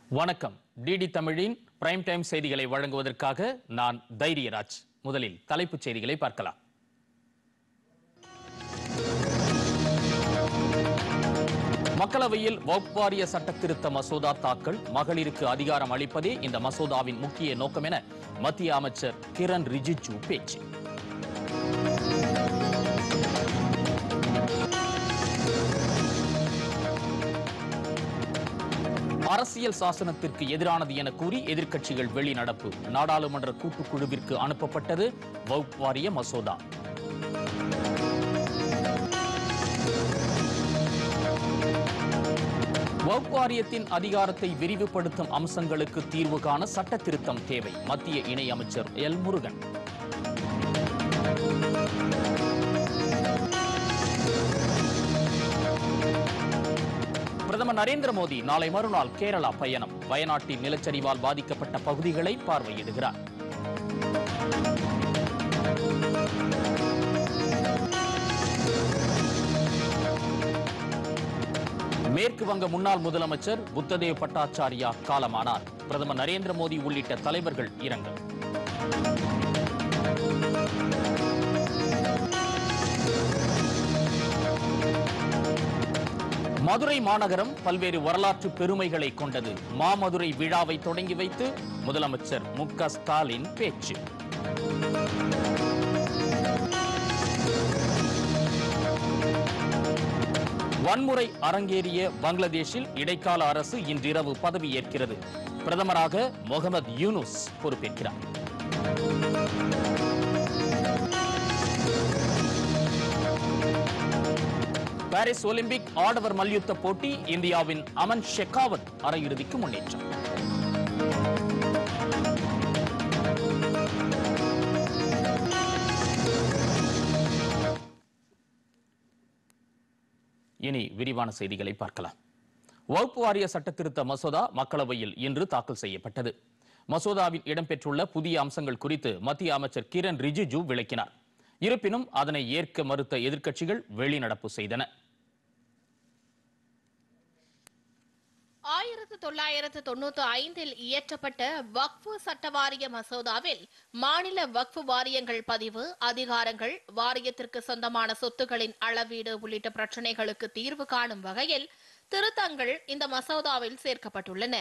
வணக்கம் டிடி தமிழின் prime time செய்திகளை வழங்குவதற்காக நான் தைரியராஜ் முதலில் தலைப்புச் செய்திகளை பார்க்கலாம் மக்களவையில் வக்ஃப் வாரிய சட்ட திருத்த மசோதா தாக்கல் மகளிருக்கு அதிகாரம் அளிப்பதே இந்த மசோதாவின் முக்கிய நோக்கம் என மத்திய அமைச்சர் கிரண் ரிஜிஜு பேச்சு அரசியல் சாசனத்திற்கு எதிரானது என கூறி எதிர்க்கட்சிகள் வெளிநடப்பு நாடாளுமன்ற கூட்டுக்குழுவிற்கு அனுப்பப்பட்டது வக்ஃப் வாரிய மசோதா வக்ஃப் வாரியத்தின் அதிகாரத்தை விரிவுபடுத்தும் அம்சங்களுக்கு தீர்வு காண சட்ட திருத்தம் தேவை மத்திய இணை அமைச்சர் எல் முருகன் பிரதமர் நரேந்திர மோடி நாளை மறுநாள் கேரளா பயணம் வயநாட்டின் நிலச்சரிவால் பாதிக்கப்பட்ட பகுதிகளை பார்வையிடுகிறார் மேற்கு வங்க முன்னாள் முதலமைச்சர் புத்ததேவ் பட்டாச்சாரியா காலமானார் பிரதமர் நரேந்திர மோடி உள்ளிட்ட தலைவர்கள் இரங்கல் மதுரை மாநகரம் பல்வேறு வரலாற்று பெருமைகளை கொண்டது மாமதுரை விழாவை தொடங்கி வைத்து முதலமைச்சர் மு க ஸ்டாலின் பேச்சு வன்முறை அரங்கேறிய பங்களாதேஷில் இடைக்கால அரசு இன்றிரவு பதவியேற்கிறது பிரதமராக முகமது யூனுஸ் பொறுப்பேற்கிறார் பாரிஸ் ஒலிம்பிக் ஆடவர் மல்யுத்த போட்டி இந்தியாவின் அமன் ஷெகாவத் அரையிறுதிக்கு முன்னேற்றம் இனி விரிவான செய்திகளை பார்க்கலாம் வகுப்பு வாரிய சட்ட திருத்த மசோதா மக்களவையில் இன்று தாக்கல் செய்யப்பட்டது மசோதாவில் இடம்பெற்றுள்ள புதிய அம்சங்கள் குறித்து மத்திய அமைச்சர் கிரண் ரிஜிஜு விளக்கினார் இருப்பினும் அதனை ஏற்க மறுத்த எதிர்க்கட்சிகள் வெளிநடப்பு செய்தன ஆயிரத்து தொள்ளாயிரத்து தொண்ணூத்தி ஐந்தில் இயற்றப்பட்ட வக்ஃபு சட்ட வாரிய மசோதாவில் மாநில வக்ஃபு வாரியங்கள் பதிவு அதிகாரங்கள் வாரியத்திற்கு சொந்தமான சொத்துக்களின் அளவீடு உள்ளிட்ட பிரச்சினைகளுக்கு தீர்வு காணும் வகையில் திருத்தங்கள் இந்த மசோதாவில் சேர்க்கப்பட்டுள்ளன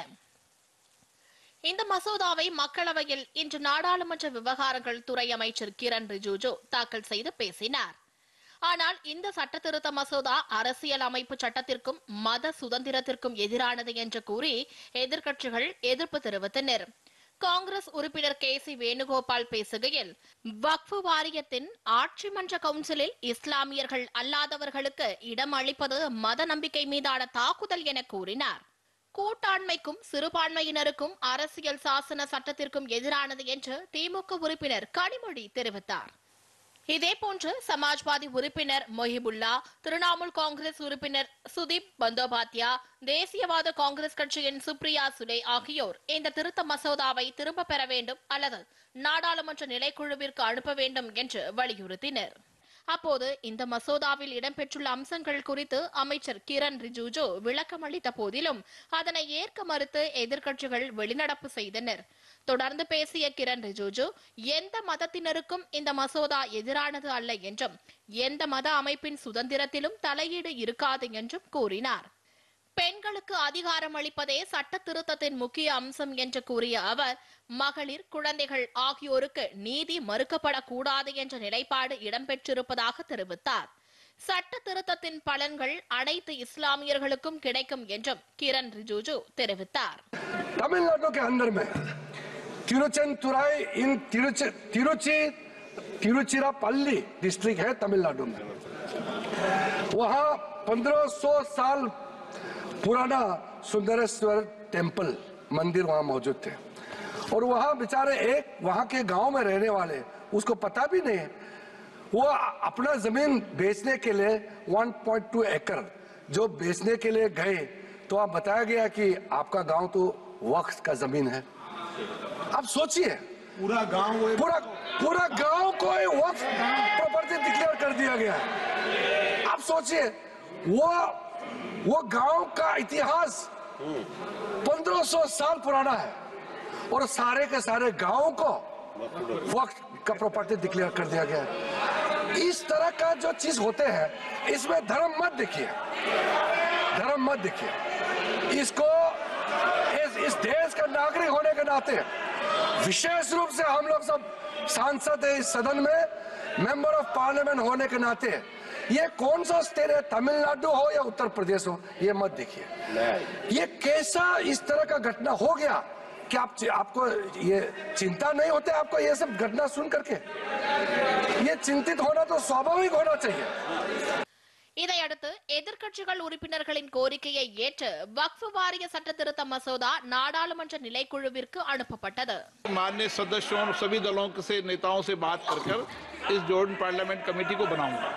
இந்த மசோதாவை மக்களவையில் இன்று நாடாளுமன்ற விவகாரங்கள் துறை அமைச்சர் கிரண் ரிஜிஜு தாக்கல் செய்து பேசினார் ஆனால் இந்த சட்ட திருத்த மசோதா அரசியல் அமைப்பு சட்டத்திற்கும் மத சுதந்திரத்திற்கும் எதிரானது என்று கூறி எதிர்க்கட்சிகள் எதிர்ப்பு தெரிவித்தனர் காங்கிரஸ் உறுப்பினர் கே சி வேணுகோபால் பேசுகையில் வக்ஃபு வாரியத்தின் ஆட்சி மன்ற கவுன்சிலில் இஸ்லாமியர்கள் அல்லாதவர்களுக்கு இடம் அளிப்பது மத நம்பிக்கை மீதான தாக்குதல் என கூறினார் கூட்டாண்மைக்கும் சிறுபான்மையினருக்கும் அரசியல் சாசன சட்டத்திற்கும் எதிரானது என்று திமுக உறுப்பினர் கனிமொழி தெரிவித்தார் இதேபோன்று சமாஜ்வாதி உறுப்பினர் மொஹிபுல்லா திரிணாமுல் காங்கிரஸ் உறுப்பினர் சுதீப் பந்தோபாத்யா தேசியவாத காங்கிரஸ் கட்சியின் சுப்ரியா சுலே ஆகியோர் இந்த திருத்த மசோதாவை திரும்ப பெற வேண்டும் அல்லது நாடாளுமன்ற நிலைக்குழுவிற்கு அனுப்ப வேண்டும் என்று வலியுறுத்தினர் அப்போது இந்த மசோதாவில் இடம்பெற்றுள்ள அம்சங்கள் குறித்து அமைச்சர் கிரண் ரிஜிஜு விளக்கம் அளித்த போதிலும் அதனை ஏற்க மறுத்து எதிர்க்கட்சிகள் வெளிநடப்பு செய்தனர் தொடர்ந்து பேசிய கிரண் ரிஜிஜு எந்த மதத்தினருக்கும் இந்த மசோதா எதிரானது அல்ல என்றும் எந்த மத அமைப்பின் சுதந்திரத்திலும் தலையீடு இருக்காது என்றும் கூறினார் பெண்களுக்கு அதிகாரம் அளிப்பதே சட்ட திருத்தத்தின் முக்கிய அம்சம் என்று கூறிய அவர் மகளிர் குழந்தைகள் ஆகியோருக்கு நீதி மறுக்கப்படக்கூடாது என்ற நிலைப்பாடு இடம்பெற்றிருப்பதாக தெரிவித்தார் சட்ட திருத்தத்தின் பலன்கள் அனைத்து இஸ்லாமியர்களுக்கும் கிடைக்கும் என்றும் கிரண் ரிஜிஜு தெரிவித்தார் तमिलनाडु के अंदर में तिरुचेंतुराई इन तिरुचि तिरुचि तिरुचिरापल्ली डिस्ट्रिक्ट है तमिलनाडु में वहां 1500 साल पुराना सुंदरेश्वर टेम्पल मंदिर वहां मौजूद थे और वहां बेचारे एक वहां के गांव में रहने वाले उसको पता भी नहीं है वो अपना जमीन बेचने के लिए 1.2 एकड़ जो बेचने के लिए गए तो आप बताया गया कि आपका गांव तो वक्फ का जमीन है आप सोचिए पूरा गांव वो पूरा पूरा गांव को ही वक्फ प्रॉपर्टी डिक्लेयर कर दिया गया है आप सोचिए वो वो गांव का इतिहास पंद्रह 1500 साल पुराना है और सारे के सारे गांव को वक्त का प्रॉपर्टी डिक्लेयर कर दिया गया है इस तरह का जो चीज होते हैं इसमें धर्म मत देखिए धर्म मत देखिए इसको इस, इस देश का नागरिक होने के नाते विशेष रूप से हम लोग सब सांसद है इस सदन में मेंबर ऑफ पार्लियामेंट होने के नाते ये कौन सा स्टेट है तमिलनाडु हो या उत्तर प्रदेश हो ये मत देखिए ये कैसा इस तरह का घटना हो गया कि आप आपको ये चिंता नहीं होते आपको ये सब घटना सुन करके ये चिंतित होना तो स्वाभाविक होना चाहिए இதையடுத்து எதிர்க்கட்சிகள் உறுப்பினர்களின் கோரிக்கையை ஏற்று வக்ஃப் வாரிய சட்ட திருத்த மசோதா நாடாளுமன்ற நிலைக்குழுவிற்கு அனுப்பப்பட்டது माननीय सदस्यों और सभी दलों से नेताओं से बात कर कर इस जॉइंट पार्लियामेंट कमेटी को बनाऊंगा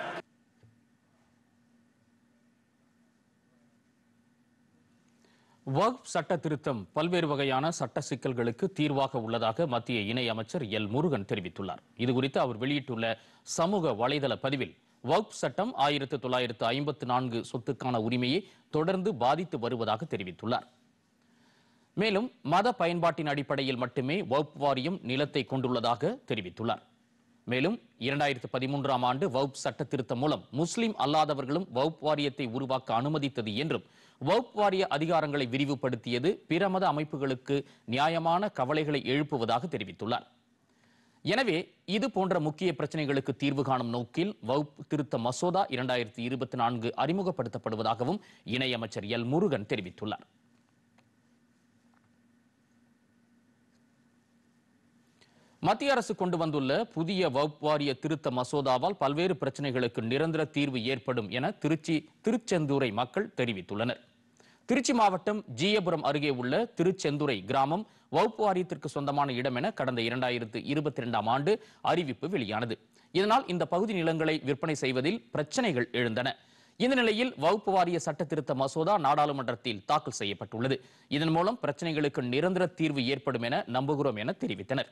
வக்ஃப் சட்ட திருத்தம் பல்வேறு வகையான சட்ட சிக்கல்களுக்கு தீர்வாக உள்ளதாக மத்திய இணை அமைச்சர் எல் முருகன் தெரிவித்துள்ளார் இதுகுறித்து அவர் வெளியிட்டுள்ள சமூக வலைதள பதிவில் வக்ஃப் சட்டம் ஆயிரத்து தொள்ளாயிரத்து ஐம்பத்து நான்கு சொத்துக்கான உரிமையை தொடர்ந்து பாதித்து வருவதாக தெரிவித்துள்ளார் மேலும் மத பயன்பாட்டின் அடிப்படையில் மட்டுமே வக்ஃப் வாரியம் நிலத்தை கொண்டுள்ளதாக தெரிவித்துள்ளார் மேலும் இரண்டாயிரத்து பதிமூன்றாம் ஆண்டு வக்ஃப் சட்ட திருத்தம் மூலம் முஸ்லிம் அல்லாதவர்களும் வக்ஃப் வாரியத்தை உருவாக்க அனுமதித்தது என்றும் வக்ஃப் வாரிய அதிகாரங்களை விரிவுபடுத்தியது பிற மத அமைப்புகளுக்கு நியாயமான கவலைகளை எழுப்புவதாக தெரிவித்துள்ளார் எனவே இது போன்ற முக்கிய பிரச்சனைகளுக்கு தீர்வு காணும் நோக்கில் வகுப் திருத்த மசோதா இரண்டாயிரத்தி இருபத்தி நான்கு அறிமுகப்படுத்தப்படுவதாகவும் இணையமைச்சர் எல் முருகன் தெரிவித்துள்ளார் மத்திய அரசு கொண்டு வந்துள்ள புதிய வகுப் வாரிய திருத்த மசோதாவால் பல்வேறு பிரச்சனைகளுக்கு நிரந்தர தீர்வு ஏற்படும் என திருச்சி திருச்செந்தூரை மக்கள் தெரிவித்துள்ளனர் திருச்சி மாவட்டம் ஜீயபுரம் அருகே உள்ள திருச்செந்துரை கிராமம் வகுப்பு வாரியத்திற்கு சொந்தமான இடம் என கடந்த இரண்டாயிரத்து இருபத்தி இரண்டாம் ஆண்டு அறிவிப்பு வெளியானது இதனால் இந்த பகுதி நிலங்களை விற்பனை செய்வதில் பிரச்சனைகள் எழுந்தன இந்த நிலையில் வகுப்பு வாரிய சட்ட திருத்த மசோதா நாடாளுமன்றத்தில் தாக்கல் செய்யப்பட்டுள்ளது இதன் மூலம் பிரச்சனைகளுக்கு நிரந்தர தீர்வு ஏற்படும் என நம்புகிறோம் என தெரிவித்தனர்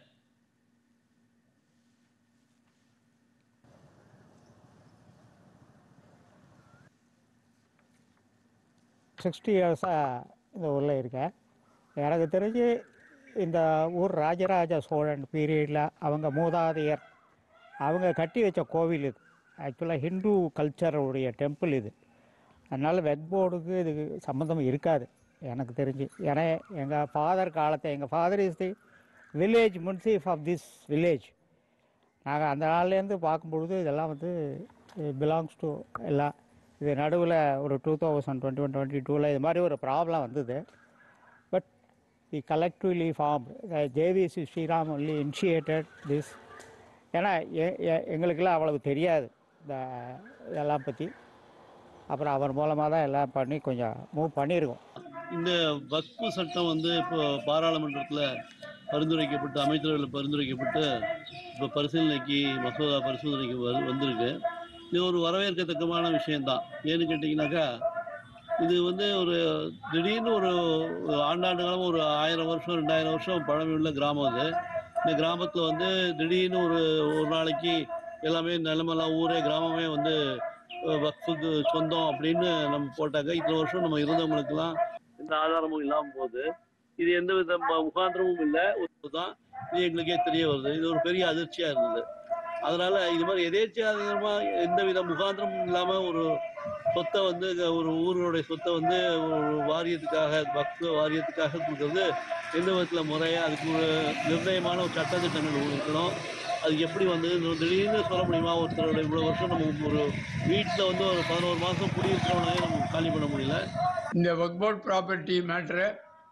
சிக்ஸ்டி இயர்ஸாக இந்த ஊரில் இருக்கேன் எனக்கு தெரிஞ்சு இந்த ஊர் ராஜராஜ சோழன் பீரியடில் அவங்க மூதாதையர் அவங்க கட்டி வச்ச கோவில் இது ஆக்சுவலாக ஹிந்து கல்ச்சருடைய டெம்பிள் இது அதனால் வெட் போர்டுக்கு இதுக்கு சம்மந்தம் இருக்காது எனக்கு தெரிஞ்சு ஏன்னா எங்கள் ஃபாதர் காலத்தை எங்கள் father is the village munsif of this village நாங்கள் அந்த நாள்லேருந்து பார்க்கும்பொழுது இதெல்லாம் வந்து பிலாங்ஸ் டு எல்லாம் இது நடுவில் ஒரு two thousand twenty one twenty டூவில் இது மாதிரி ஒரு ப்ராப்ளம் வந்தது but the collectively form JVC Sriram only initiated this ஏன்னா எ- எ- எங்களுக்கெல்லாம் அவ்வளவு தெரியாது இந்த இதெல்லாம் பற்றி அப்புறம் அவர் மூலமாக தான் எல்லாம் பண்ணி கொஞ்சம் மூவ் பண்ணியிருக்கோம் இந்த வக்ஃபு சட்டம் வந்து இப்போ பாராளுமன்றத்தில் பரிந்துரைக்கப்பட்டு அமைச்சரவையில் பரிந்துரைக்கப்பட்டு இப்போ பரிசீலனைக்கு மசோதா பரிசோதனைக்கு வரு வந்திருக்கு இது ஒரு வரவேற்கத்தக்கமான விஷயம்தான் ஏன்னு கேட்டிங்கனாக்கா இது வந்து ஒரு திடீர்னு ஒரு ஒரு ஆண்டாண்டு காலம் ஒரு ஆயிரம் வருஷம் ரெண்டாயிரம் வருஷம் பழமையுள்ள கிராமம் அது இந்த கிராமத்தில் வந்து திடீர்னு ஒரு ஒரு நாளைக்கு எல்லாமே நிலமெல்லாம் ஊரே கிராமமே வந்து அஹ், வக்ஃபுக்கு சொந்தம் அப்படின்னு நம்ம போட்டாக்க இத்தனை வருஷம் நம்ம இருந்தவங்களுக்கெல்லாம் எந்த ஆதாரமும் இல்லாமல் போகுது இது எந்த வித ம- முகாந்திரமும் இல்லை தான் இது எங்களுக்கே தெரிய வருது இது ஒரு பெரிய அதிர்ச்சியா இருந்தது அதனால இது மாதிரி எதேச்சியாதமா எந்த வித முகாந்திரமும் இல்லாம ஒரு சொத்தை வந்து க- ஒரு ஊருடைய சொத்தை வந்து ஒரு வாரியத்துக்காக பக்த வாரியத்துக்காக கொடுக்கறது எந்த விதத்துல முறையா அதுக்கு ஒரு நிர்ணயமான ஒரு சட்டத்திட்டங்கள் இருக்கணும் அது எப்படி வந்து திடீர்னு சொல்ல முடியுமா ஒருத்தரோட இவ்வளவு வருஷம் நம்ம ஒரு வீட்டில் வந்து ஒரு பதினோரு மாசம் குடியிருக்கிறவனே நம்ம காலி பண்ண முடியல இந்த வக்போர்ட் ப்ராப்பர்ட்டி மேட்ரை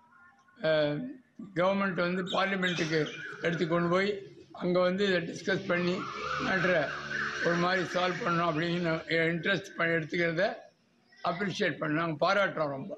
கவர்மெண்ட் வந்து பார்லிமெண்ட்டுக்கு எடுத்து கொண்டு போய் அங்கே வந்து இதை டிஸ்கஸ் பண்ணி மேட்ரை ஒரு மாதிரி சால்வ் பண்ணணும் அப்படின்னு இன்ட்ரெஸ்ட் பண்ணி எடுத்துக்கிறத அப்ரிஷியேட் பண்ண நாங்கள் பாராட்டுறோம் ரொம்ப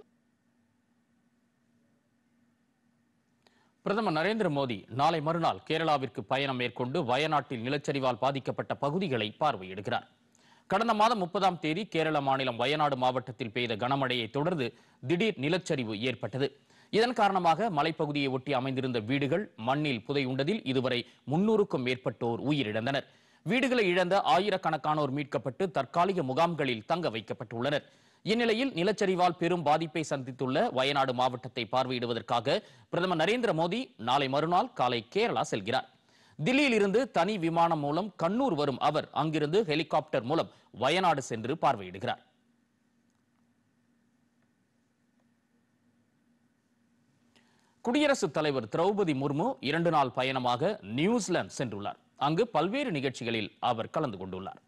பிரதமர் நரேந்திர மோடி நாளை மறுநாள் கேரளாவிற்கு பயணம் மேற்கொண்டு வயநாட்டில் நிலச்சரிவால் பாதிக்கப்பட்ட பகுதிகளை பார்வையிடுகிறார் கடந்த மாதம் முப்பதாம் தேதி கேரள மாநிலம் வயநாடு மாவட்டத்தில் பெய்த கனமழையை தொடர்ந்து திடீர் நிலச்சரிவு ஏற்பட்டது இதன் காரணமாக மலைப்பகுதியை ஒட்டி அமைந்திருந்த வீடுகள் மண்ணில் புதையுண்டதில் இதுவரை முன்னூறுக்கும் மேற்பட்டோர் உயிரிழந்தனர் வீடுகளை இழந்த ஆயிரக்கணக்கானோர் மீட்கப்பட்டு தற்காலிக முகாம்களில் தங்க வைக்கப்பட்டுள்ளனர் இந்நிலையில் நிலச்சரிவால் பெரும் பாதிப்பை சந்தித்துள்ள வயநாடு மாவட்டத்தை பார்வையிடுவதற்காக பிரதமர் நரேந்திர மோடி நாளை மறுநாள் காலை கேரளா செல்கிறார் தில்லியில் இருந்து தனி விமானம் மூலம் கண்ணூர் வரும் அவர் அங்கிருந்து ஹெலிகாப்டர் மூலம் வயநாடு சென்று பார்வையிடுகிறார் குடியரசுத் தலைவர் திரௌபதி முர்மு இரண்டு நாள் பயணமாக நியூசிலாந்து சென்றுள்ளார் அங்கு பல்வேறு நிகழ்ச்சிகளில் அவர் கலந்து கொண்டுள்ளார்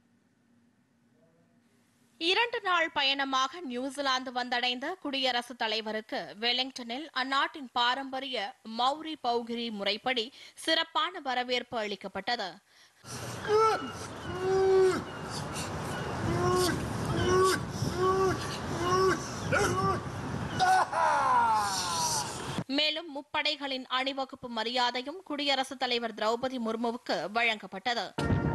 இரண்டு நாள் பயணமாக நியூசிலாந்து வந்தடைந்த குடியரசுத் தலைவருக்கு வெலிங்டனில் அந்நாட்டின் பாரம்பரிய மௌரி பௌகிரி முறைப்படி சிறப்பான வரவேற்பு அளிக்கப்பட்டது மேலும் முப்படைகளின் அணிவகுப்பு மரியாதையும் குடியரசுத் தலைவர் திரௌபதி முர்முவுக்கு வழங்கப்பட்டது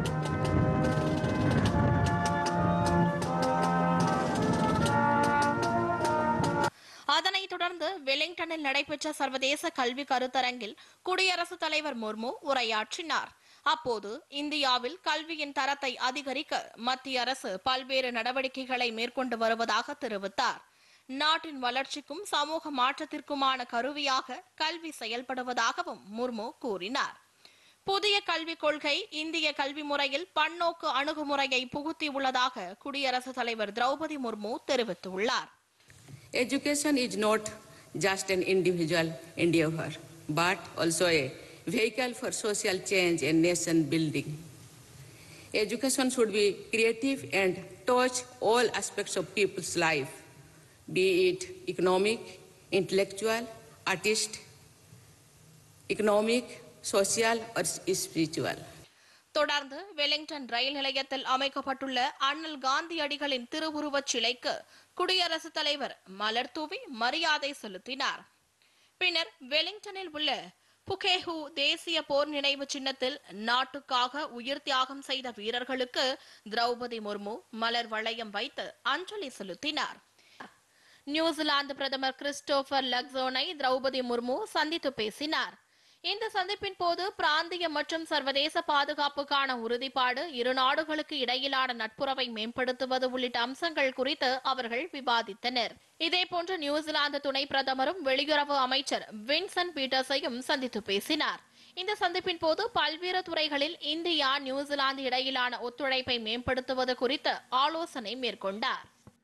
அதனைத் தொடர்ந்து வெலிங்டனில் நடைபெற்ற சர்வதேச கல்வி கருத்தரங்கில் குடியரசுத் தலைவர் முர்மு உரையாற்றினார் அப்போது இந்தியாவில் கல்வியின் தரத்தை அதிகரிக்க மத்திய அரசு பல்வேறு நடவடிக்கைகளை மேற்கொண்டு வருவதாக தெரிவித்தார் நாட்டின் வளர்ச்சிக்கும் சமூக மாற்றத்திற்குமான கருவியாக கல்வி செயல்படுவதாகவும் முர்மு கூறினார் புதிய கல்விக் கொள்கை இந்திய கல்வி முறையில் பன்னோக்கு அணுகுமுறையை புகுத்தியுள்ளதாக குடியரசுத் தலைவர் திரௌபதி முர்மு தெரிவித்துள்ளார் Education is not just an individual endeavor, but also a vehicle for social change and nation building. Education should be creative and touch all aspects of people's life, be it economic, intellectual, artist, economic, social, or spiritual. தொடர்ந்து Wellington rail நிலையத்தில் அமைக்கப்பட்டுள்ள அண்ணல் காந்தியடிகளின் திருவுருவச் சிலைக்கு குடியரசுத் தலைவர் மலர் தூவி மரியாதை செலுத்தினார் பின்னர் வெலிங்டனில் உள்ள புகேஹு தேசிய போர் நினைவு சின்னத்தில் நாட்டுக்காக உயிர் தியாகம் செய்த வீரர்களுக்கு திரௌபதி முர்மு மலர் வளையம் வைத்து அஞ்சலி செலுத்தினார் நியூசிலாந்து பிரதமர் கிறிஸ்டோபர் லக்சோனை திரௌபதி முர்மு சந்தித்து பேசினார் இந்த சந்திப்பின் போது பிராந்திய மற்றும் சர்வதேச பாதுகாப்புக்கான உறுதிப்பாடு இரு நாடுகளுக்கு இடையிலான நட்புறவை மேம்படுத்துவது உள்ளிட்ட அம்சங்கள் குறித்து அவர்கள் விவாதித்தனர் இதேபோன்று நியூசிலாந்து துணை பிரதமரும் வெளியுறவு அமைச்சர் வின்சென்ட் பீட்டர்ஸையும் சந்தித்து பேசினார் இந்த சந்திப்பின் போது பல்வேறு துறைகளில் இந்தியா நியூசிலாந்து இடையிலான ஒத்துழைப்பை மேம்படுத்துவது குறித்து ஆலோசனை மேற்கொண்டார்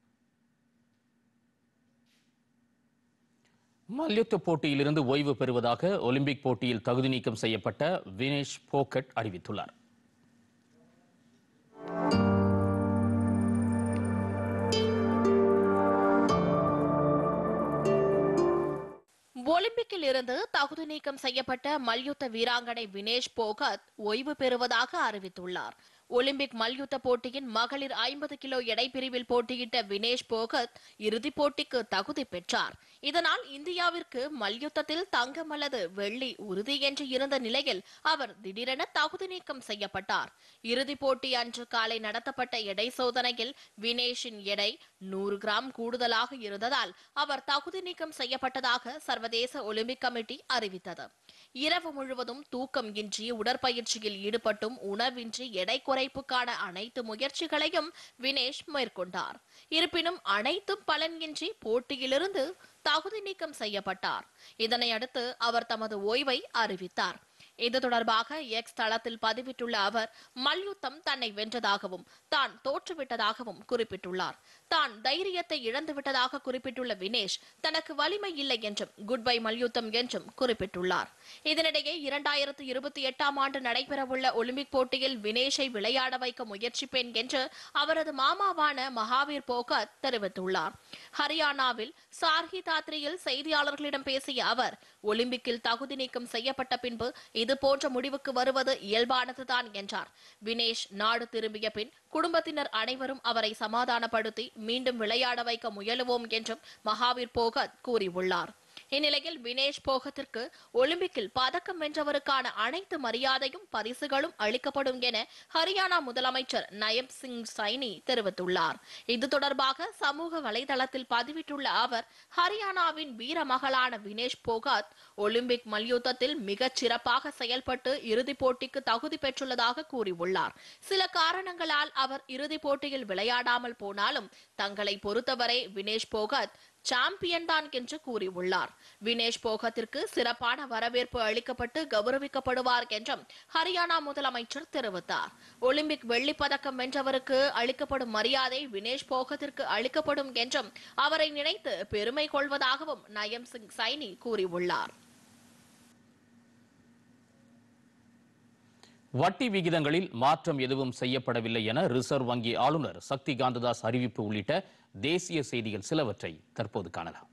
மல்யுத்த போட்டியிலிருந்து ஓய்வு பெறுவதாக ஒலிம்பிக் போட்டியில் தகுதி நீக்கம் செய்யப்பட்ட வினேஷ் போகட் அறிவித்துள்ளார் ஒலிம்பிக்கில் இருந்து தகுதி நீக்கம் செய்யப்பட்ட மல்யுத்த வீராங்கனை வினேஷ் போகத் ஓய்வு பெறுவதாக அறிவித்துள்ளார் ஒலிம்பிக் மல்யுத்த போட்டியின் மகளிர் ஐம்பது கிலோ எடை பிரிவில் போட்டியிட்ட வினேஷ் போகத் இறுதிப் போட்டிக்கு தகுதி பெற்றார் இதனால் இந்தியாவிற்கு மல்யுத்தத்தில் தங்கம் அல்லது வெள்ளி உறுதி என்று இருந்த நிலையில் அவர் திடீரென தகுதி நீக்கம் செய்யப்பட்டார் இறுதிப் போட்டி அன்று காலை நடத்தப்பட்ட எடை சோதனையில் வினேஷின் எடை நூறு கிராம் கூடுதலாக இருந்ததால் அவர் தகுதி நீக்கம் செய்யப்பட்டதாக சர்வதேச ஒலிம்பிக் கமிட்டி அறிவித்தது இரவு முழுவதும் தூக்கம் இன்றி உடற்பயிற்சியில் ஈடுபட்டும் உணவின்றி எடை குறைப்புக்கான அனைத்து முயற்சிகளையும் வினேஷ் மேற்கொண்டார் இருப்பினும் அனைத்தும் பலனின்றி போட்டியிலிருந்து தகுதி நீக்கம் செய்யப்பட்டார் இதனையடுத்து அவர் தமது ஓய்வை அறிவித்தார் இது தொடர்பாக எக்ஸ் தளத்தில் பதிவிட்டுள்ள அவர் மல்யுத்தம் தன்னை வென்றதாகவும் தான் தோற்றுவிட்டதாகவும் குறிப்பிட்டுள்ளார் தான் தைரியத்தை இழந்துவிட்டதாக குறிப்பிட்டுள்ள வினேஷ் தனக்கு வலிமை இல்லை என்றும் குட் பை மல்யுத்தம் என்றும் குறிப்பிட்டுள்ளார் இதனிடையே இரண்டாயிரத்து இருபத்தி எட்டாம் ஆண்டு நடைபெறவுள்ள ஒலிம்பிக் போட்டியில் வினேஷை விளையாட வைக்க முயற்சிப்பேன் என்று அவரது மாமாவான மகாவீர் போகத் தெரிவித்துள்ளார் ஹரியானாவில் சார்ஹி தாத்ரியில் செய்தியாளர்களிடம் பேசிய அவர் ஒலிம்பிக்கில் தகுதி நீக்கம் செய்யப்பட்ட பின்பு இது போன்ற முடிவுக்கு வருவது இயல்பானதுதான் என்றார் வினேஷ் நாடு திரும்பிய பின் குடும்பத்தினர் அனைவரும் அவரை சமாதானப்படுத்தி மீண்டும் விளையாட வைக்க முயலுவோம் என்றும் மகாவீர் போகத் கூறியுள்ளார் இந்நிலையில் வினேஷ் போகத்திற்கு ஒலிம்பிக்கில் பதக்கம் வென்றவருக்கான அனைத்து மரியாதையும் பரிசுகளும் அளிக்கப்படும் என ஹரியானா முதலமைச்சர் நயப் சிங் சைனி தெரிவித்துள்ளார் இது தொடர்பாக சமூக வலைதளத்தில் பதிவிட்டுள்ள அவர் ஹரியானாவின் வீர மகளான வினேஷ் போகாத் ஒலிம்பிக் மல்யுத்தத்தில் மிகச் சிறப்பாக செயல்பட்டு இறுதிப் போட்டிக்கு தகுதி பெற்றுள்ளதாக கூறியுள்ளார் சில காரணங்களால் அவர் இறுதிப் போட்டியில் விளையாடாமல் போனாலும் தங்களை பொறுத்தவரை வினேஷ் போகத் சாம்பியன் தான் என்று கூறியுள்ளார் வினேஷ் போகத்திற்கு சிறப்பான வரவேற்பு அளிக்கப்பட்டு கௌரவிக்கப்படுவார் என்றும் ஹரியானா முதலமைச்சர் தெரிவித்தார் ஒலிம்பிக் வெள்ளிப் பதக்கம் வென்றவருக்கு அளிக்கப்படும் மரியாதை வினேஷ் போகத்திற்கு அளிக்கப்படும் என்றும் அவரை நினைத்து பெருமை கொள்வதாகவும் நயம் சிங் சைனி கூறியுள்ளார் வட்டி விகிதங்களில் மாற்றம் எதுவும் செய்யப்படவில்லை என ரிசர்வ் வங்கி ஆளுநர் சக்தி காந்ததாஸ் அறிவிப்பு உள்ளிட்ட தேசிய செய்திகள் சிலவற்றை தற்போது காணலாம்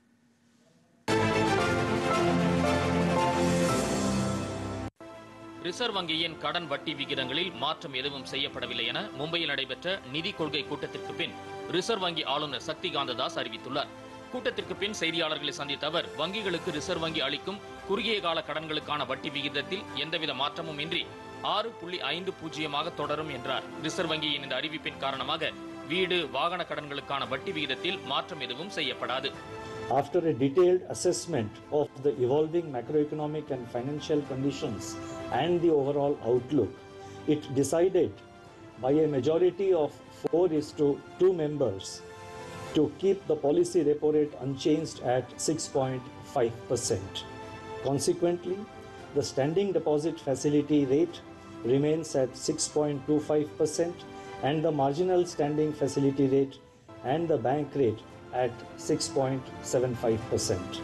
ரிசர்வ் வங்கியின் கடன் வட்டி விகிதங்களில் மாற்றம் எதுவும் செய்யப்படவில்லை என மும்பையில் நடைபெற்ற நிதி கொள்கை கூட்டத்திற்கு பின் ரிசர்வ் வங்கி ஆளுநர் சக்தி காந்ததாஸ் அறிவித்துள்ளார் கூட்டத்திற்கு பின் செய்தியாளர்களை சந்தித்த அவர் வங்கிகளுக்கு ரிசர்வ் வங்கி அளிக்கும் குறுகிய கால கடன்களுக்கான வட்டி விகிதத்தில் எந்தவித மாற்றமும் இன்றி ஆறு புள்ளி ஐந்து பூஜ்ஜியமாக தொடரும் என்றார் ரிசர்வ் வங்கியின் இந்த அறிவிப்பின் காரணமாக வீடு வாகன கடன்களுக்கான வட்டி விகிதத்தில் மாற்றம் எதுவும் செய்யப்படாது After a detailed assessment of the evolving macroeconomic and financial conditions and the overall outlook, it decided by a majority of 4 is to 2 members to keep the policy repo rate unchanged at 6.5%. Consequently, the standing deposit facility rate remains at 6.25% and the marginal standing facility rate and the bank rate at 6.75%.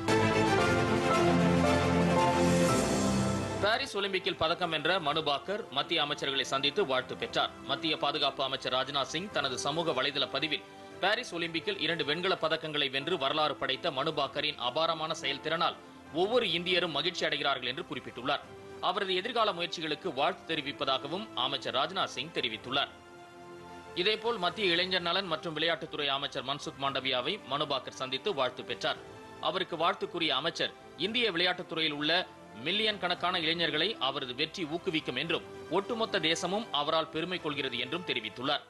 Paris ஒலிம்பிக்கில் பதக்கம் வென்ற மனு பாக்கர் மத்திய அமைச்சர்களை சந்தித்து வாழ்த்து பெற்றார் மத்திய பாதுகாப்பு அமைச்சர் ராஜ்நாத் சிங் தனது சமூக வலைதள பதிவில் பாரிஸ் ஒலிம்பிக்கில் இரண்டு வெண்கல பதக்கங்களை வென்று வரலாறு படைத்த மனு பாக்கரின் அபாரமான செயல்திறனால் ஒவ்வொரு இந்தியரும் மகிழ்ச்சி அடைகிறார்கள் என்று குறிப்பிட்டுள்ளார் அவரது எதிர்கால முயற்சிகளுக்கு வாழ்த்து தெரிவிப்பதாகவும் அமைச்சர் ராஜ்நாத் சிங் தெரிவித்துள்ளார் இதேபோல் மத்திய இளைஞர் நலன் மற்றும் விளையாட்டுத்துறை அமைச்சர் மன்சுக் மாண்டவியாவை மனு பாக்கர் சந்தித்து வாழ்த்து பெற்றார் அவருக்கு வாழ்த்து கூறிய அமைச்சர் இந்திய விளையாட்டுத் துறையில் உள்ள மில்லியன் கணக்கான இளைஞர்களை அவரது வெற்றி ஊக்குவிக்கும் என்றும் ஒட்டுமொத்த தேசமும் அவரால் பெருமை கொள்கிறது என்றும் தெரிவித்துள்ளார்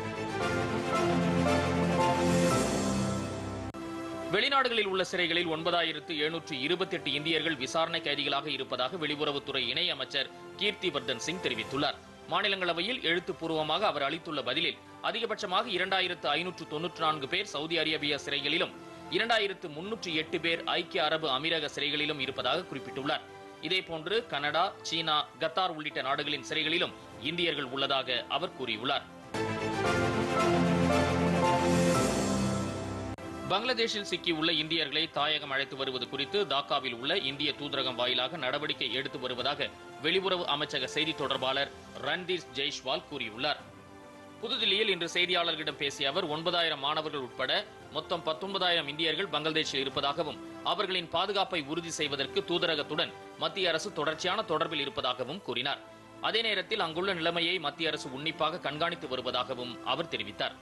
வெளிநாடுகளில் உள்ள சிறைகளில் ஒன்பதாயிரத்து எழுநூற்று இருபத்தி எட்டு இந்தியர்கள் விசாரணை கைதிகளாக இருப்பதாக வெளியுறவுத்துறை இணை அமைச்சர் கீர்த்தி வர்தன் சிங் தெரிவித்துள்ளார் மாநிலங்களவையில் எழுத்துப்பூர்வமாக அவர் அளித்துள்ள பதிலில் அதிகபட்சமாக இரண்டாயிரத்து ஐநூற்று தொன்னூற்று நான்கு பேர் சவுதி அரேபியா சிறைகளிலும் இரண்டாயிரத்து முன்னூற்று எட்டு பேர் ஐக்கிய அரபு அமீரக சிறைகளிலும் இருப்பதாக குறிப்பிட்டுள்ளார் இதேபோன்று கனடா சீனா கத்தார் உள்ளிட்ட நாடுகளின் சிறைகளிலும் இந்தியர்கள் உள்ளதாக அவர் கூறியுள்ளார் பங்களாதேஷில் சிக்கியுள்ள இந்தியர்களை தாயகம் அழைத்து வருவது குறித்து டாக்காவில் உள்ள இந்திய தூதரகம் வாயிலாக நடவடிக்கை எடுத்து வருவதாக வெளியுறவு அமைச்சக செய்தி தொடர்பாளர் ரன்தீர் ஜெய்ஷ்வால் கூறியுள்ளார் புதுதில்லியில் இன்று செய்தியாளர்களிடம் பேசிய அவர் ஒன்பதாயிரம் மாணவர்கள் உட்பட மொத்தம் பத்தொன்பதாயிரம் இந்தியர்கள் பங்களாதேஷில் இருப்பதாகவும் அவர்களின் பாதுகாப்பை உறுதி செய்வதற்கு தூதரகத்துடன் மத்திய அரசு தொடர்ச்சியான தொடர்பில் இருப்பதாகவும் கூறினார் அதே நேரத்தில் அங்குள்ள நிலைமையை மத்திய அரசு உன்னிப்பாக கண்காணித்து வருவதாகவும் அவர் தெரிவித்தார்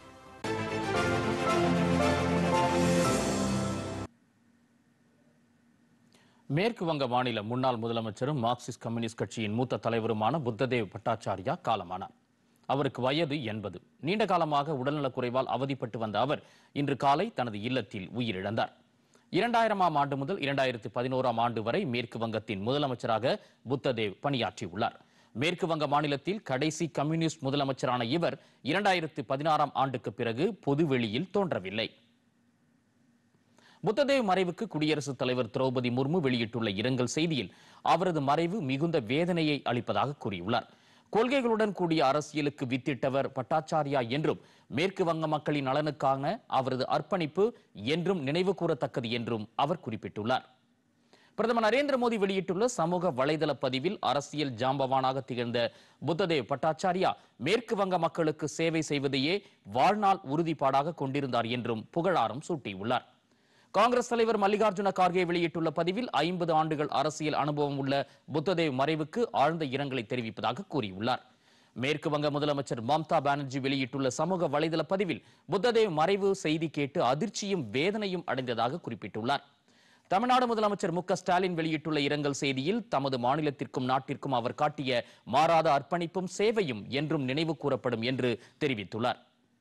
மேற்கு வங்க மாநில முன்னாள் முதலமைச்சரும் மார்க்சிஸ்ட் கம்யூனிஸ்ட் கட்சியின் மூத்த தலைவருமான புத்ததேவ் பட்டாச்சாரியா காலமானார் அவருக்கு வயது எண்பது நீண்ட காலமாக உடல்நலக் குறைவால் அவதிப்பட்டு வந்த அவர் இன்று காலை தனது இல்லத்தில் உயிரிழந்தார் இரண்டாயிரமாம் ஆண்டு முதல் இரண்டாயிரத்து பதினோராம் ஆண்டு வரை மேற்கு வங்கத்தின் முதலமைச்சராக புத்ததேவ் பணியாற்றியுள்ளார் மேற்கு வங்க மாநிலத்தில் கடைசி கம்யூனிஸ்ட் முதலமைச்சரான இவர் இரண்டாயிரத்து பதினாறாம் ஆண்டுக்கு பிறகு பொதுவெளியில் தோன்றவில்லை புத்ததேவ் மறைவுக்கு குடியரசுத் தலைவர் திரௌபதி முர்மு வெளியிட்டுள்ள இரங்கல் செய்தியில் அவரது மறைவு மிகுந்த வேதனையை அளிப்பதாக கூறியுள்ளார் கொள்கைகளுடன் கூடிய அரசியலுக்கு வித்திட்டவர் பட்டாச்சாரியா என்றும் மேற்கு வங்க மக்களின் நலனுக்கான அவரது அர்ப்பணிப்பு என்றும் நினைவு கூறத்தக்கது என்றும் அவர் குறிப்பிட்டுள்ளார் பிரதமர் நரேந்திர மோடி வெளியிட்டுள்ள சமூக வலைதள பதிவில் அரசியல் ஜாம்பவானாக திகழ்ந்த புத்ததேவ் பட்டாச்சாரியா மேற்கு வங்க மக்களுக்கு சேவை செய்வதையே வாழ்நாள் உறுதிப்பாடாக கொண்டிருந்தார் என்றும் புகழாரம் சூட்டியுள்ளார் காங்கிரஸ் தலைவர் மல்லிகார்ஜுன கார்கே வெளியிட்டுள்ள பதிவில் ஐம்பது ஆண்டுகள் அரசியல் அனுபவம் உள்ள புத்ததேவ் மறைவுக்கு ஆழ்ந்த இரங்கலை தெரிவிப்பதாக கூறியுள்ளார் மேற்கு வங்க முதலமைச்சர் மம்தா பானர்ஜி வெளியிட்டுள்ள சமூக வலைதள பதிவில் புத்ததேவ் மறைவு செய்தி கேட்டு அதிர்ச்சியும் வேதனையும் அடைந்ததாக குறிப்பிட்டுள்ளார் தமிழ்நாடு முதலமைச்சர் மு க ஸ்டாலின் வெளியிட்டுள்ள இரங்கல் செய்தியில் தமது மாநிலத்திற்கும் நாட்டிற்கும் அவர் காட்டிய மாறாத அர்ப்பணிப்பும் சேவையும் என்றும் நினைவு கூறப்படும் என்று தெரிவித்துள்ளார்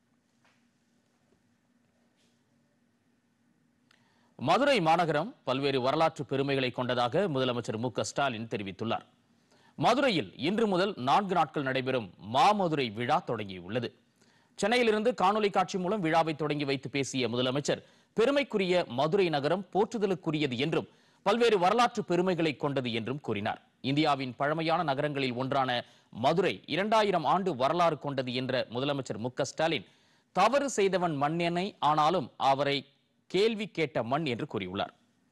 மதுரை மாநகரம் பல்வேறு வரலாற்று பெருமைகளை கொண்டதாக முதலமைச்சர் மு க ஸ்டாலின் தெரிவித்துள்ளார் மதுரையில் இன்று முதல் நான்கு நாட்கள் நடைபெறும் மாமதுரை விழா தொடங்கியுள்ளது சென்னையிலிருந்து காணொலி காட்சி மூலம் விழாவை தொடங்கி வைத்து பேசிய முதலமைச்சர் பெருமைக்குரிய மதுரை நகரம் போற்றுதலுக்குரியது என்றும் பல்வேறு வரலாற்று பெருமைகளை கொண்டது என்றும் கூறினார் இந்தியாவின் பழமையான நகரங்களில் ஒன்றான மதுரை இரண்டாயிரம் ஆண்டு வரலாறு கொண்டது என்ற முதலமைச்சர் மு க ஸ்டாலின் தவறு செய்தவன் மன்னனை ஆனாலும் அவரை கேள்வி கேட்ட மண் என்று கூறியுள்ளார்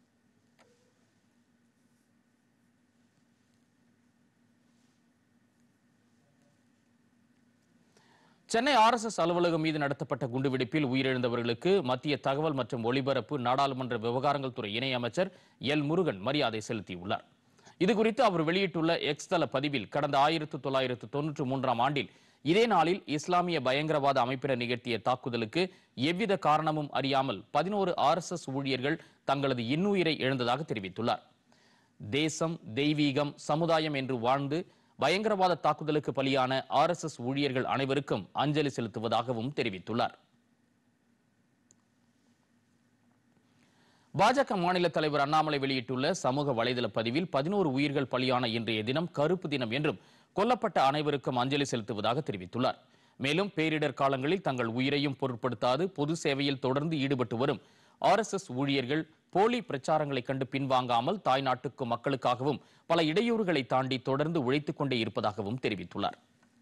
சென்னை ஆர்எஸ்எஸ் அலுவலகம் மீது நடத்தப்பட்ட குண்டுவெடிப்பில் உயிரிழந்தவர்களுக்கு மத்திய தகவல் மற்றும் ஒலிபரப்பு நாடாளுமன்ற விவகாரங்கள் துறை இணையமைச்சர் எல் முருகன் மரியாதை செலுத்தியுள்ளார் இதுகுறித்து அவர் வெளியிட்டுள்ள எக்ஸ் தள பதிவில் கடந்த ஆயிரத்து தொள்ளாயிரத்து தொன்னூற்று மூன்றாம் ஆண்டில் இதே நாளில் இஸ்லாமிய பயங்கரவாத அமைப்பினர் நிகழ்த்திய தாக்குதலுக்கு எவ்வித காரணமும் அறியாமல் பதினோரு ஆர்எஸ்எஸ் ஊழியர்கள் தங்களது இன்னுயிரை இழந்ததாக தெரிவித்துள்ளார் தேசம் தெய்வீகம் சமுதாயம் என்று வாழ்ந்து பயங்கரவாத தாக்குதலுக்கு பலியான ஆர்எஸ்எஸ் ஊழியர்கள் அனைவருக்கும் அஞ்சலி செலுத்துவதாகவும் தெரிவித்துள்ளார் பாஜக மாநில தலைவர் அண்ணாமலை வெளியிட்டுள்ள சமூக வலைதள பதிவில் பதினோரு உயிர்கள் பலியான இன்றைய தினம் கருப்பு தினம் என்றும் கொல்லப்பட்ட அனைவருக்கும் அஞ்சலி செலுத்துவதாக தெரிவித்துள்ளார் மேலும் பேரிடர் காலங்களில் தங்கள் உயிரையும் பொருட்படுத்தாது பொது சேவையில் தொடர்ந்து ஈடுபட்டு வரும் ஆர்எஸ்எஸ் ஊழியர்கள் போலி பிரச்சாரங்களை கண்டு பின்வாங்காமல் தாய் நாட்டுக்கும் மக்களுக்காகவும் பல இடையூறுகளை தாண்டி தொடர்ந்து உழைத்துக் கொண்டே இருப்பதாகவும் தெரிவித்துள்ளார்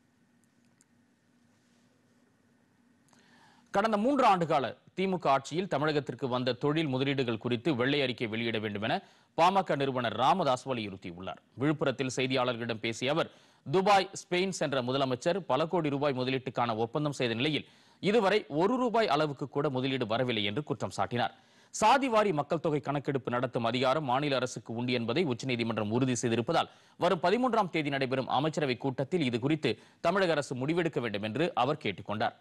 கடந்த மூன்று ஆண்டுகால திமுக ஆட்சியில் தமிழகத்திற்கு வந்த தொழில் முதலீடுகள் குறித்து வெள்ளை அறிக்கை வெளியிட வேண்டும் என பாமக நிறுவனர் ராமதாஸ் வலியுறுத்தியுள்ளார் விழுப்புரத்தில் செய்தியாளர்களிடம் பேசிய அவர் துபாய் ஸ்பெயின் சென்ற முதலமைச்சர் பல கோடி ரூபாய் முதலீட்டுக்கான ஒப்பந்தம் செய்த நிலையில் இதுவரை ஒரு ரூபாய் அளவுக்கு கூட முதலீடு வரவில்லை என்று குற்றம் சாட்டினார் சாதிவாரி மக்கள் தொகை கணக்கெடுப்பு நடத்தும் அதிகாரம் மாநில அரசுக்கு உண்டு என்பதை உச்சநீதிமன்றம் உறுதி செய்திருப்பதால் வரும் பதிமூன்றாம் தேதி நடைபெறும் அமைச்சரவை கூட்டத்தில் இது குறித்து தமிழக அரசு முடிவெடுக்க வேண்டும் என்று அவர் கேட்டுக்கொண்டார்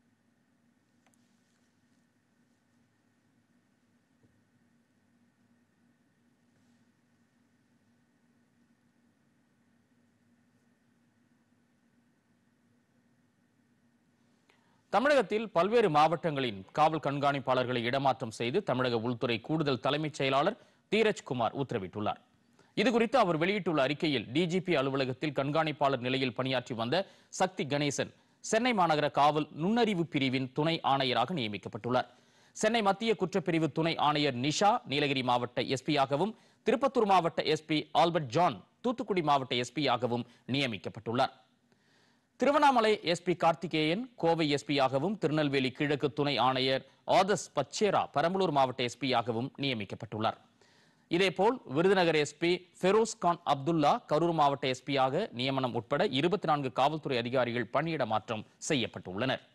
தமிழகத்தில் பல்வேறு மாவட்டங்களின் காவல் கண்காணிப்பாளர்களை இடமாற்றம் செய்து தமிழக உள்துறை கூடுதல் தலைமைச் செயலாளர் தீரஜ் குமார் உத்தரவிட்டுள்ளார் இதுகுறித்து அவர் வெளியிட்டுள்ள அறிக்கையில் டிஜிபி அலுவலகத்தில் கண்காணிப்பாளர் நிலையில் பணியாற்றி வந்த சக்தி கணேசன் சென்னை மாநகர காவல் நுண்ணறிவு பிரிவின் துணை ஆணையராக நியமிக்கப்பட்டுள்ளார் சென்னை மத்திய குற்றப்பிரிவு துணை ஆணையர் நிஷா நீலகிரி மாவட்ட எஸ்பியாகவும் திருப்பத்தூர் மாவட்ட எஸ்பி ஆல்பர்ட் ஜான் தூத்துக்குடி மாவட்ட எஸ்பியாகவும் நியமிக்கப்பட்டுள்ளார் திருவண்ணாமலை எஸ்பி கார்த்திகேயன் கோவை எஸ்பியாகவும் திருநெல்வேலி கிழக்கு துணை ஆணையர் ஆதஸ் பச்சேரா பெரம்பலூர் மாவட்ட எஸ்பியாகவும் நியமிக்கப்பட்டுள்ளார் இதேபோல் விருதுநகர் எஸ்பி ஃபெரோஸ் கான் அப்துல்லா கரூர் மாவட்ட எஸ்பியாக நியமனம் உட்பட இருபத்தி நான்கு காவல்துறை அதிகாரிகள் பணியிட மாற்றம் செய்யப்பட்டுள்ளனர்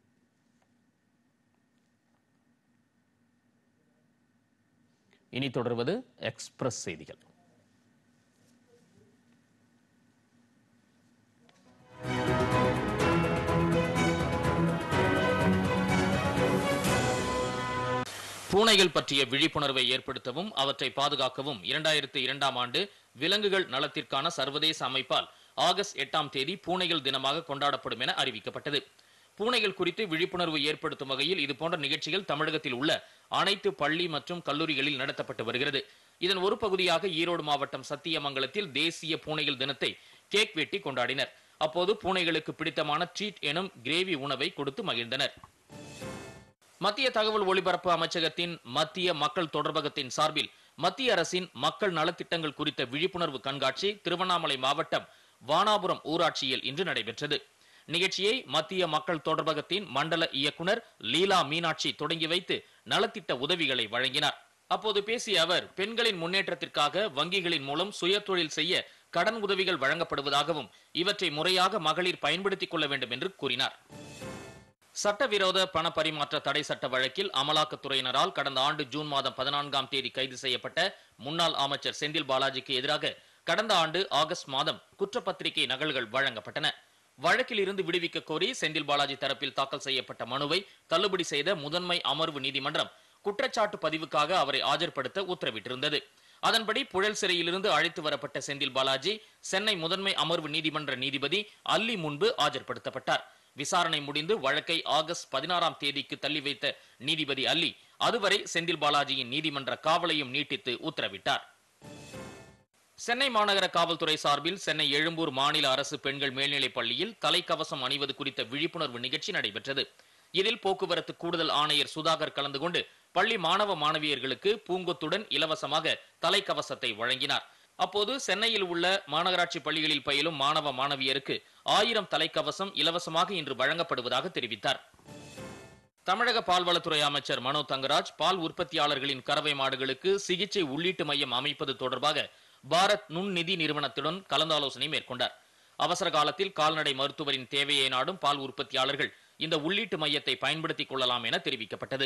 இனி தொடர்வது எக்ஸ்பிரஸ் செய்திகள் பூனைகள் பற்றிய விழிப்புணர்வை ஏற்படுத்தவும் அவற்றை பாதுகாக்கவும் இரண்டாயிரத்து இரண்டாம் ஆண்டு விலங்குகள் நலத்திற்கான சர்வதேச அமைப்பால் ஆகஸ்ட் எட்டாம் தேதி பூனைகள் தினமாக கொண்டாடப்படும் என அறிவிக்கப்பட்டது பூனைகள் குறித்து விழிப்புணர்வு ஏற்படுத்தும் வகையில் இதுபோன்ற நிகழ்ச்சிகள் தமிழகத்தில் உள்ள அனைத்து பள்ளி மற்றும் கல்லூரிகளில் நடத்தப்பட்டு வருகிறது இதன் ஒரு பகுதியாக ஈரோடு மாவட்டம் சத்தியமங்கலத்தில் தேசிய பூனைகள் தினத்தை கேக் வெட்டி கொண்டாடினர் அப்போது பூனைகளுக்கு பிடித்தமான ட்ரீட் எனும் கிரேவி உணவை கொடுத்து மகிழ்ந்தனர் மத்திய தகவல் ஒலிபரப்பு அமைச்சகத்தின் மத்திய மக்கள் தொடர்பகத்தின் சார்பில் மத்திய அரசின் மக்கள் நலத்திட்டங்கள் குறித்த விழிப்புணர்வு கண்காட்சி திருவண்ணாமலை மாவட்டம் வானாபுரம் ஊராட்சியில் இன்று நடைபெற்றது நிகழ்ச்சியை மத்திய மக்கள் தொடர்பகத்தின் மண்டல இயக்குனர் லீலா மீனாட்சி தொடங்கி வைத்து நலத்திட்ட உதவிகளை வழங்கினார் அப்போது பேசிய அவர் பெண்களின் முன்னேற்றத்திற்காக வங்கிகளின் மூலம் சுயதொழில் செய்ய கடன் உதவிகள் வழங்கப்படுவதாகவும் இவற்றை முறையாக மகளிர் பயன்படுத்திக் கொள்ள வேண்டும் என்று கூறினார் சட்டவிரோத பண பரிமாற்ற தடை சட்ட வழக்கில் அமலாக்கத்துறையினரால் கடந்த ஆண்டு ஜூன் மாதம் பதினான்காம் தேதி கைது செய்யப்பட்ட முன்னாள் அமைச்சர் செந்தில் பாலாஜிக்கு எதிராக கடந்த ஆண்டு ஆகஸ்ட் மாதம் குற்றப்பத்திரிகை நகல்கள் வழங்கப்பட்டன வழக்கில் இருந்து விடுவிக்க கோரி செந்தில் பாலாஜி தரப்பில் தாக்கல் செய்யப்பட்ட மனுவை தள்ளுபடி செய்த முதன்மை அமர்வு நீதிமன்றம் குற்றச்சாட்டு பதிவுக்காக அவரை ஆஜர்படுத்த உத்தரவிட்டிருந்தது அதன்படி புழல் சிறையிலிருந்து அழைத்து வரப்பட்ட செந்தில் பாலாஜி சென்னை முதன்மை அமர்வு நீதிமன்ற நீதிபதி அல்லி முன்பு ஆஜர்படுத்தப்பட்டார் விசாரணை முடிந்து வழக்கை ஆகஸ்ட் பதினாறாம் தேதிக்கு தள்ளி வைத்த நீதிபதி அல்லி அதுவரை செந்தில் பாலாஜியின் நீதிமன்ற காவலையும் நீட்டித்து உத்தரவிட்டார் சென்னை மாநகர காவல்துறை சார்பில் சென்னை எழும்பூர் மாநில அரசு பெண்கள் மேல்நிலைப் பள்ளியில் தலைக்கவசம் அணிவது குறித்த விழிப்புணர்வு நிகழ்ச்சி நடைபெற்றது இதில் போக்குவரத்து கூடுதல் ஆணையர் சுதாகர் கலந்து கொண்டு பள்ளி மாணவ மாணவியர்களுக்கு பூங்கொத்துடன் இலவசமாக தலைக்கவசத்தை வழங்கினார் அப்போது சென்னையில் உள்ள மாநகராட்சி பள்ளிகளில் பயிலும் மாணவ மாணவியருக்கு ஆயிரம் தலைக்கவசம் இலவசமாக இன்று வழங்கப்படுவதாக தெரிவித்தார் தமிழக பால்வளத்துறை அமைச்சர் மனோ தங்கராஜ் பால் உற்பத்தியாளர்களின் கறவை மாடுகளுக்கு சிகிச்சை உள்ளீட்டு மையம் அமைப்பது தொடர்பாக பாரத் நுண்நிதி நிறுவனத்துடன் கலந்தாலோசனை மேற்கொண்டார் அவசர காலத்தில் கால்நடை மருத்துவரின் தேவையை நாடும் பால் உற்பத்தியாளர்கள் இந்த உள்ளீட்டு மையத்தை பயன்படுத்திக் கொள்ளலாம் என தெரிவிக்கப்பட்டது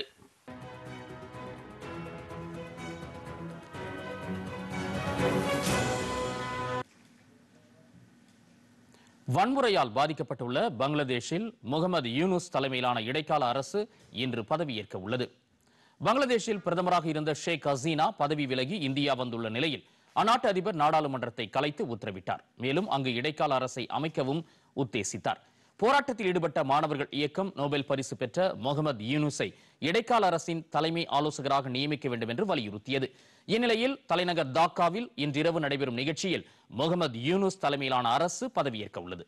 வன்முறையால் பாதிக்கப்பட்டுள்ள பங்களாதேஷில் முகமது யூனுஸ் தலைமையிலான இடைக்கால அரசு இன்று பதவியேற்க உள்ளது பங்களாதேஷில் பிரதமராக இருந்த ஷேக் ஹசீனா பதவி விலகி இந்தியா வந்துள்ள நிலையில் அந்நாட்டு அதிபர் நாடாளுமன்றத்தை கலைத்து உத்தரவிட்டார் மேலும் அங்கு இடைக்கால அரசை அமைக்கவும் உத்தேசித்தார் போராட்டத்தில் ஈடுபட்ட மாணவர்கள் இயக்கம் நோபல் பரிசு பெற்ற முகமது யூனுஸை இடைக்கால அரசின் தலைமை ஆலோசகராக நியமிக்க வேண்டும் என்று வலியுறுத்தியது இந்நிலையில் தலைநகர் டாக்காவில் இன்றிரவு நடைபெறும் நிகழ்ச்சியில் முகமது யூனுஸ் தலைமையிலான அரசு பதவியேற்க உள்ளது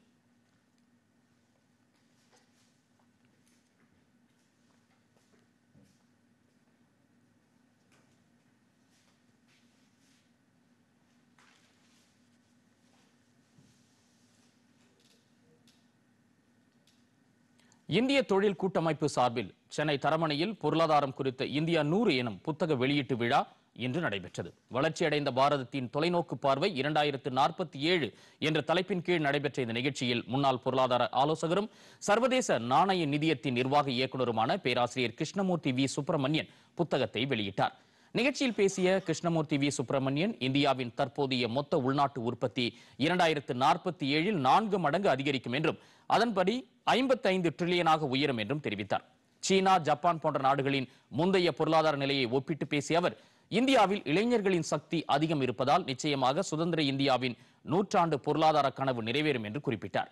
இந்திய தொழில் கூட்டமைப்பு சார்பில் சென்னை தரமணியில் பொருளாதாரம் குறித்த இந்தியா நூறு எனும் புத்தக வெளியீட்டு விழா இன்று நடைபெற்றது வளர்ச்சியடைந்த பாரதத்தின் தொலைநோக்கு பார்வை இரண்டாயிரத்து நாற்பத்தி ஏழு என்ற தலைப்பின் கீழ் நடைபெற்ற இந்த நிகழ்ச்சியில் முன்னாள் பொருளாதார ஆலோசகரும் சர்வதேச நாணய நிதியத்தின் நிர்வாக இயக்குநருமான பேராசிரியர் கிருஷ்ணமூர்த்தி வி சுப்பிரமணியன் புத்தகத்தை வெளியிட்டார் நிகழ்ச்சியில் பேசிய கிருஷ்ணமூர்த்தி வி சுப்பிரமணியன் இந்தியாவின் தற்போதைய மொத்த உள்நாட்டு உற்பத்தி இரண்டாயிரத்து நாற்பத்தி ஏழில் நான்கு மடங்கு அதிகரிக்கும் என்றும் அதன்படி ஐம்பத்தைந்து டிரில்லியனாக உயரும் என்றும் தெரிவித்தார் சீனா ஜப்பான் போன்ற நாடுகளின் முந்தைய பொருளாதார நிலையை ஒப்பிட்டு பேசிய அவர் இந்தியாவில் இளைஞர்களின் சக்தி அதிகம் இருப்பதால் நிச்சயமாக சுதந்திர இந்தியாவின் நூற்றாண்டு பொருளாதார கனவு நிறைவேறும் என்று குறிப்பிட்டார்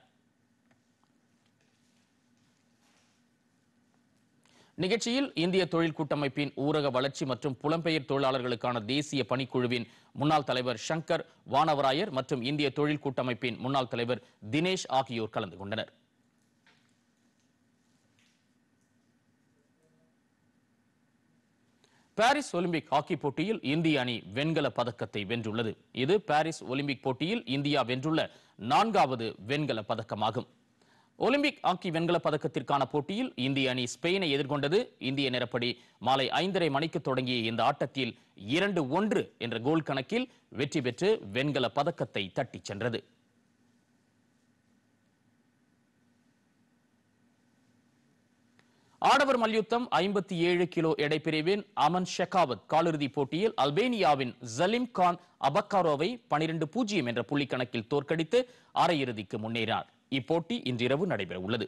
நிகழ்ச்சியில் இந்திய தொழில் கூட்டமைப்பின் ஊரக வளர்ச்சி மற்றும் புலம்பெயர் தொழிலாளர்களுக்கான தேசிய பணிக்குழுவின் முன்னாள் தலைவர் சங்கர் வானவராயர் மற்றும் இந்திய தொழில் கூட்டமைப்பின் முன்னாள் தலைவர் தினேஷ் ஆகியோர் கலந்து கொண்டனர் பாரிஸ் ஒலிம்பிக் ஹாக்கி போட்டியில் இந்திய அணி வெண்கல பதக்கத்தை வென்றுள்ளது இது பாரிஸ் ஒலிம்பிக் போட்டியில் இந்தியா வென்றுள்ள நான்காவது வெண்கல பதக்கமாகும் ஒலிம்பிக் ஹாக்கி வெண்கல பதக்கத்திற்கான போட்டியில் இந்திய அணி ஸ்பெயினை எதிர்கொண்டது இந்திய நேரப்படி மாலை ஐந்தரை மணிக்கு தொடங்கிய இந்த ஆட்டத்தில் இரண்டு ஒன்று என்ற கோல் கணக்கில் வெற்றி பெற்று வெண்கல பதக்கத்தை தட்டிச் சென்றது ஆடவர் மல்யுத்தம் ஐம்பத்தி ஏழு கிலோ எடைப்பிரிவின் அமன் ஷெகாவத் காலிறுதிப் போட்டியில் அல்பேனியாவின் ஜலிம் கான் அபக்காரோவை பனிரெண்டு பூஜ்ஜியம் என்ற புள்ளி கணக்கில் தோற்கடித்து அரையிறுதிக்கு முன்னேறினார் இப்போட்டி இன்றிரவு நடைபெற உள்ளது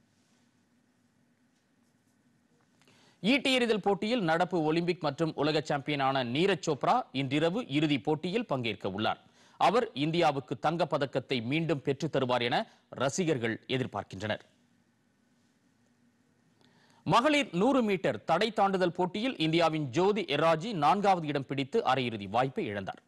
ஈட்டி எறிதல் போட்டியில் நடப்பு ஒலிம்பிக் மற்றும் உலக சாம்பியனான நீரஜ் சோப்ரா இன்றிரவு இறுதிப் போட்டியில் பங்கேற்க உள்ளார் அவர் இந்தியாவுக்கு தங்கப் பதக்கத்தை மீண்டும் பெற்றுத் தருவார் என ரசிகர்கள் எதிர்பார்க்கின்றனர் மகளிர் நூறு மீட்டர் தடை தாண்டுதல் போட்டியில் இந்தியாவின் ஜோதி எராஜி நான்காவது இடம் பிடித்து அரையிறுதி வாய்ப்பை இழந்தார்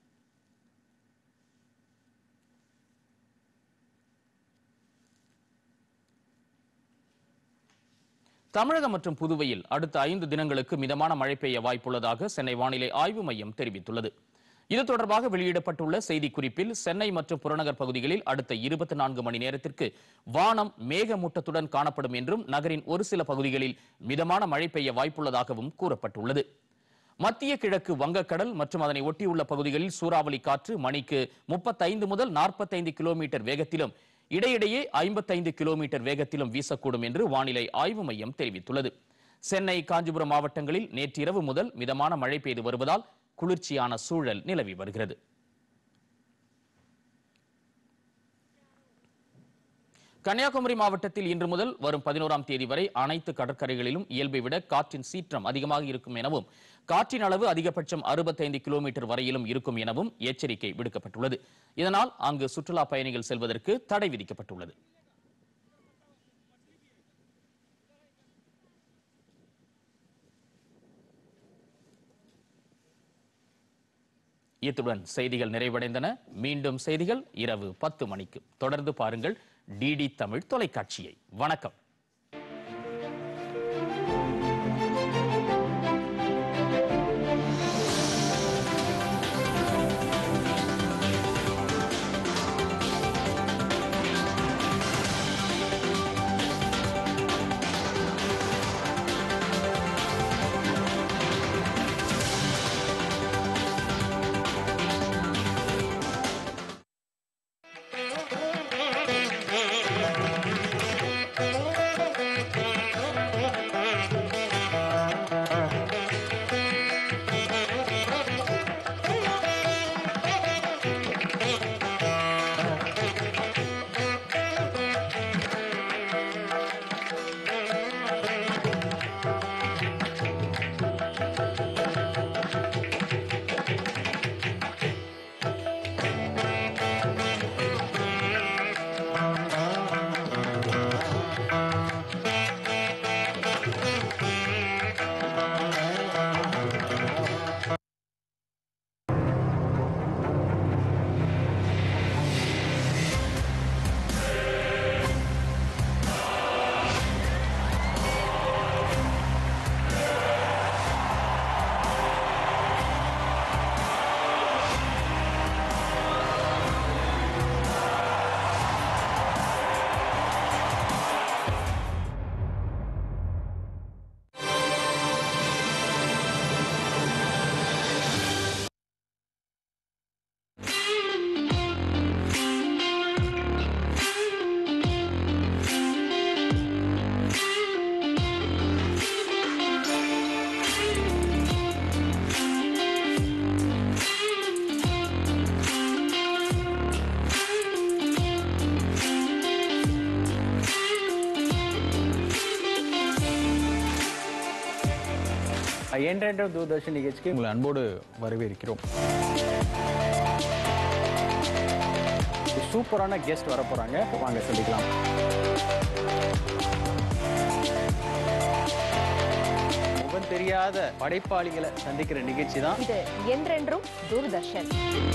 தமிழகம் மற்றும் புதுவையில் அடுத்த ஐந்து தினங்களுக்கு மிதமான மழை பெய்ய வாய்ப்புள்ளதாக சென்னை வானிலை ஆய்வு மையம் தெரிவித்துள்ளது இது தொடர்பாக வெளியிடப்பட்டுள்ள செய்திக்குறிப்பில் சென்னை மற்றும் புறநகர் பகுதிகளில் அடுத்த இருபத்தி நான்கு மணி நேரத்திற்கு வானம் மேகமூட்டத்துடன் காணப்படும் என்றும் நகரின் ஒரு சில பகுதிகளில் மிதமான மழை பெய்ய வாய்ப்புள்ளதாகவும் கூறப்பட்டுள்ளது மத்திய கிழக்கு வங்கக்கடல் மற்றும் அதனை ஒட்டியுள்ள பகுதிகளில் சூறாவளி காற்று மணிக்கு முப்பத்தைந்து முதல் நாற்பத்தைந்து கிலோமீட்டர் வேகத்திலும் இடையிடையே ஐம்பத்தைந்து கிலோமீட்டர் வேகத்திலும் வீசக்கூடும் என்று வானிலை ஆய்வு மையம் தெரிவித்துள்ளது சென்னை காஞ்சிபுரம் மாவட்டங்களில் நேற்றிரவு முதல் மிதமான மழை பெய்து வருவதால் குளிர்ச்சியான சூழல் நிலவி வருகிறது கன்னியாகுமரி மாவட்டத்தில் இன்று முதல் வரும் பதினோராம் தேதி வரை அனைத்து கடற்கரைகளிலும் இயல்பை விட காற்றின் சீற்றம் அதிகமாக இருக்கும் எனவும் காற்றின் அளவு அதிகபட்சம் அறுபத்தைந்து கிலோமீட்டர் வரையிலும் இருக்கும் எனவும் எச்சரிக்கை விடுக்கப்பட்டுள்ளது இதனால் அங்கு சுற்றுலா பயணிகள் செல்வதற்கு தடை விதிக்கப்பட்டுள்ளது இத்துடன் செய்திகள் நிறைவடைந்தன மீண்டும் செய்திகள் இரவு பத்து மணிக்கு தொடர்ந்து பாருங்கள் டிடி தமிழ் தொலைக்காட்சியை வணக்கம் என்றென்றும் தூர்தர்ஷன் நிகழ்ச்சிக்கு உங்களை அன்போடு வரவேற்கிறோம் சூப்பரான கெஸ்ட் வர போறாங்க வாங்க சந்திக்கலாம் முகம் தெரியாத படைப்பாளிகளை சந்திக்கிற நிகழ்ச்சி தான் இது என்றென்றும் தூர்தர்ஷன்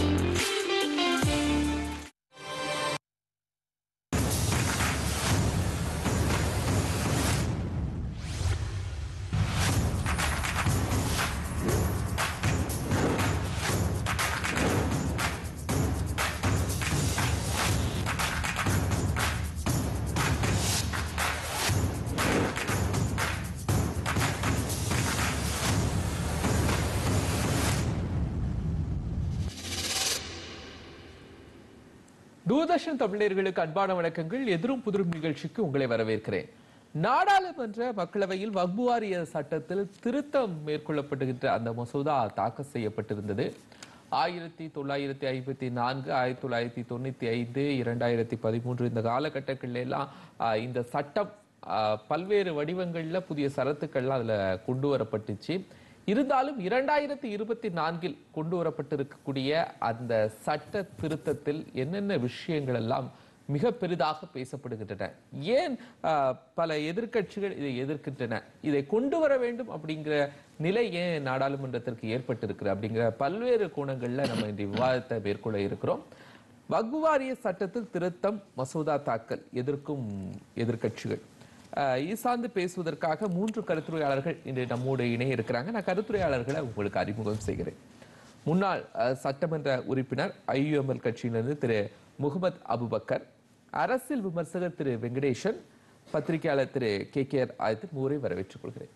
தூர்தர்ஷன் தமிழர்களுக்கு அன்பான வணக்கங்கள் எதிரும் புதிரும் நிகழ்ச்சிக்கு உங்களை வரவேற்கிறேன் நாடாளுமன்ற மக்களவையில் வக்பு வாரிய சட்டத்தில் திருத்தம் மேற்கொள்ளப்படுகின்ற அந்த மசோதா தாக்கல் செய்யப்பட்டிருந்தது ஆயிரத்தி தொள்ளாயிரத்தி ஐம்பத்தி நான்கு ஆயிரத்தி தொள்ளாயிரத்தி தொண்ணூத்தி ஐந்து இரண்டாயிரத்தி பதிமூன்று இந்த காலகட்டங்கள்ல எல்லாம் ஆஹ், இந்த சட்டம் ஆஹ், பல்வேறு வடிவங்கள்ல புதிய சரத்துக்கள்லாம் அதுல கொண்டு வரப்பட்டுச்சு இருந்தாலும் இரண்டாயிரத்தி இருபத்தி நான்கில் கொண்டு வரப்பட்டிருக்கக்கூடிய அந்த சட்ட திருத்தத்தில் என்னென்ன விஷயங்கள் எல்லாம் மிக பெரிதாக பேசப்படுகின்றன ஏன் ஆஹ், பல எதிர்க்கட்சிகள் இதை எதிர்க்கின்றன இதை கொண்டு வர வேண்டும் அப்படிங்கிற நிலை ஏன் நாடாளுமன்றத்திற்கு ஏற்பட்டிருக்கு அப்படிங்கிற பல்வேறு கோணங்கள்ல நம்ம இந்த விவாதத்தை மேற்கொள்ள இருக்கிறோம் வக்பு வாரிய சட்டத்தில் திருத்தம் மசோதா தாக்கல் எதிர்க்கும் எதிர்க்கட்சிகள் ஆஹ் இது சார்ந்து பேசுவதற்காக மூன்று கருத்துரையாளர்கள் இன்று நம்மோடு இணைய இருக்கிறாங்க நான் கருத்துரையாளர்களை உங்களுக்கு அறிமுகம் செய்கிறேன் முன்னாள் ஆஹ், சட்டமன்ற உறுப்பினர் ஐயுஎம்எல் கட்சியிலிருந்து திரு முகமது அபுபக்கர் அரசியல் விமர்சகர் திரு வெங்கடேசன் பத்திரிகையாளர் திரு கே கே ஆர் ஆயத்தின் மூவரை வரவேற்றுக் கொள்கிறேன்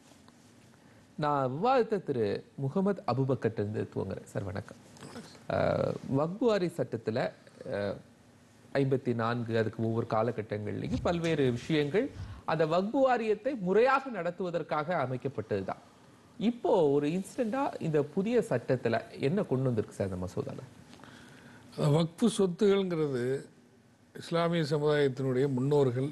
நான் விவாதத்தை திரு முகமது அபுபக்கர் இருந்து துவங்குறேன் சார் வணக்கம் ஆஹ், வக்பு வாரி சட்டத்துல ஆஹ், ஐம்பத்தி நான்கு அதுக்கு ஒவ்வொரு காலகட்டங்கள்லையும் பல்வேறு விஷயங்கள் அந்த வக்பு வாரியத்தை முறையாக நடத்துவதற்காக அமைக்கப்பட்டதுதான் இப்போ ஒரு இன்சிடெண்டா இந்த புதிய சட்டத்துல என்ன கொண்டு வந்திருக்கு சார் அந்த மசோதால அது வக்ஃபு சொத்துகள்ங்கிறது இஸ்லாமிய சமுதாயத்தினுடைய முன்னோர்கள்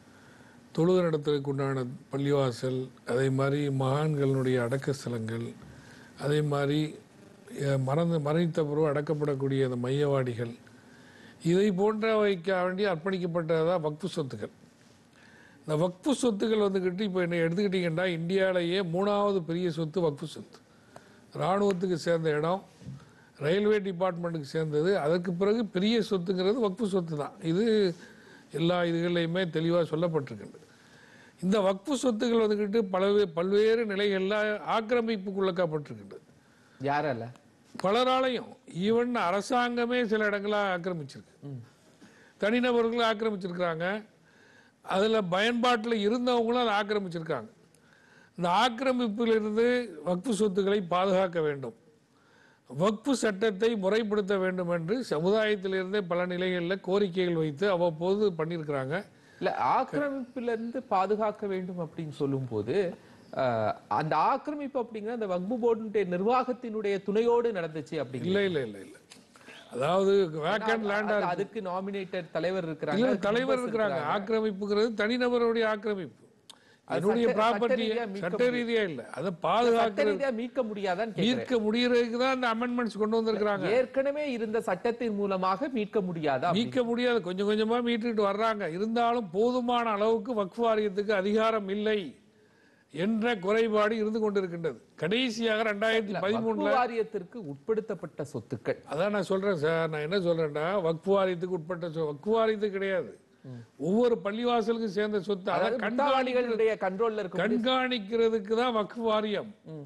தொழுகை நடத்துறதுக்கு உண்டான பள்ளிவாசல் அதே மாதிரி மகான்களுடைய அடக்க ஸ்தலங்கள் அதே மாதிரி அஹ், மறந்து மறைத்த பிறகு அடக்கப்படக்கூடிய அந்த மையவாடிகள் இதை போன்றவைக்க வேண்டி அர்ப்பணிக்கப்பட்டதான் வக்ஃபு சொத்துக்கள் இந்த வக்ஃபு சொத்துக்கள் வந்துக்கிட்டு இப்போ என்ன எடுத்துக்கிட்டிங்கன்னா இந்தியாவிலேயே மூணாவது பெரிய சொத்து வக்ஃபு சொத்து இராணுவத்துக்கு சேர்ந்த இடம் ரயில்வே டிபார்ட்மெண்ட்டுக்கு சேர்ந்தது அதற்கு பிறகு பெரிய சொத்துங்கிறது வக்ஃபு சொத்து தான் இது எல்லா இதுகள்லையுமே தெளிவாக சொல்லப்பட்டிருக்கின்றது இந்த வக்ஃபு சொத்துக்கள் வந்துக்கிட்டு பலவே பல்வேறு நிலைகளில் ஆக்கிரமிப்புக்குள்ளக்கப்பட்டிருக்கின்றது யாரால பலராலையும் ஈவன் அரசாங்கமே சில இடங்களை ஆக்கிரமிச்சிருக்கு தனிநபர்களும் ஆக்கிரமிச்சிருக்கிறாங்க அதில் பயன்பாட்டில் இருந்தவங்களும் அதை ஆக்கிரமிச்சிருக்காங்க இந்த ஆக்கிரமிப்பிலிருந்து வக்ஃபு சொத்துக்களை பாதுகாக்க வேண்டும் வக்ஃபு சட்டத்தை முறைப்படுத்த வேண்டும் என்று சமுதாயத்திலிருந்தே பல நிலைகளில் கோரிக்கைகள் வைத்து அவ்வப்போது பண்ணியிருக்கிறாங்க இல்ல ஆக்கிரமிப்பிலிருந்து பாதுகாக்க வேண்டும் அப்படின்னு சொல்லும்போது அஹ், அந்த ஆக்கிரமிப்பு அப்படிங்கிற அந்த வக்பு போர்டுடைய நிர்வாகத்தினுடைய துணையோடு நடந்துச்சு அப்படிங்க இல்லை இல்லை இல்லை இல்லை அதாவது வேக்கண்ட் லேண்டா அது- அதுக்கு நாமினேட்டட் தலைவர் இருக்கிறாங்க இல்ல அதுக்கு தலைவர் members இருக்கிறாங்க ஆக்கிரமிப்புங்கிறது தனிநபருடைய ஆக்கிரமிப்பு அது என்னுடைய சட்ட- ப்ராப்பர்ட்டி சட்ட ரீதியா மீட்க சட்ட முடியும். ரீதியா இல்ல அதை சட்ட பாதுகாக்கிறது ரீதியா மீட்க முடியாதான்னு கேக்குறேன். மீட்க முடியறதுக்கு தான் இந்த அமெண்ட்மெண்ட்ஸ் கொண்டு வந்திருக்கிறாங்க ஏற்கனவே இருந்த சட்டத்தின் மூலமாக மீட்க முடியாதா மீட்க முடியாது கொஞ்சம் கொஞ்சமா மீட்டுட்டு வர்றாங்க இருந்தாலும் போதுமான அளவுக்கு வக்ஃப் வாரியத்துக்கு அதிகாரம் இல்லை என்ற குறைபாடு இருந்து கொண்டிருக்கின்றது கடைசியாக ரெண்டாயிரத்தி வக்பு பதிமூணுல வாரியத்திற்கு உட்படுத்தப்பட்ட சொத்துக்கள் அதான் நான் சொல்றேன் சார் நான் என்ன சொல்றேன்னா வக்ஃப் வாரியத்துக்கு உட்பட்ட சொ- வக்ஃப் வாரியத்துக்கு கிடையாது ஒவ்வொரு பள்ளிவாசலுக்கும் சேர்ந்த சொத்து அதை அதாவது முத்தாவாளிகளுடைய கண்ட்ரோல்ல இருக்க கண்காணிக்கிறதுக்கு தான் வக்ஃப் வாரியம்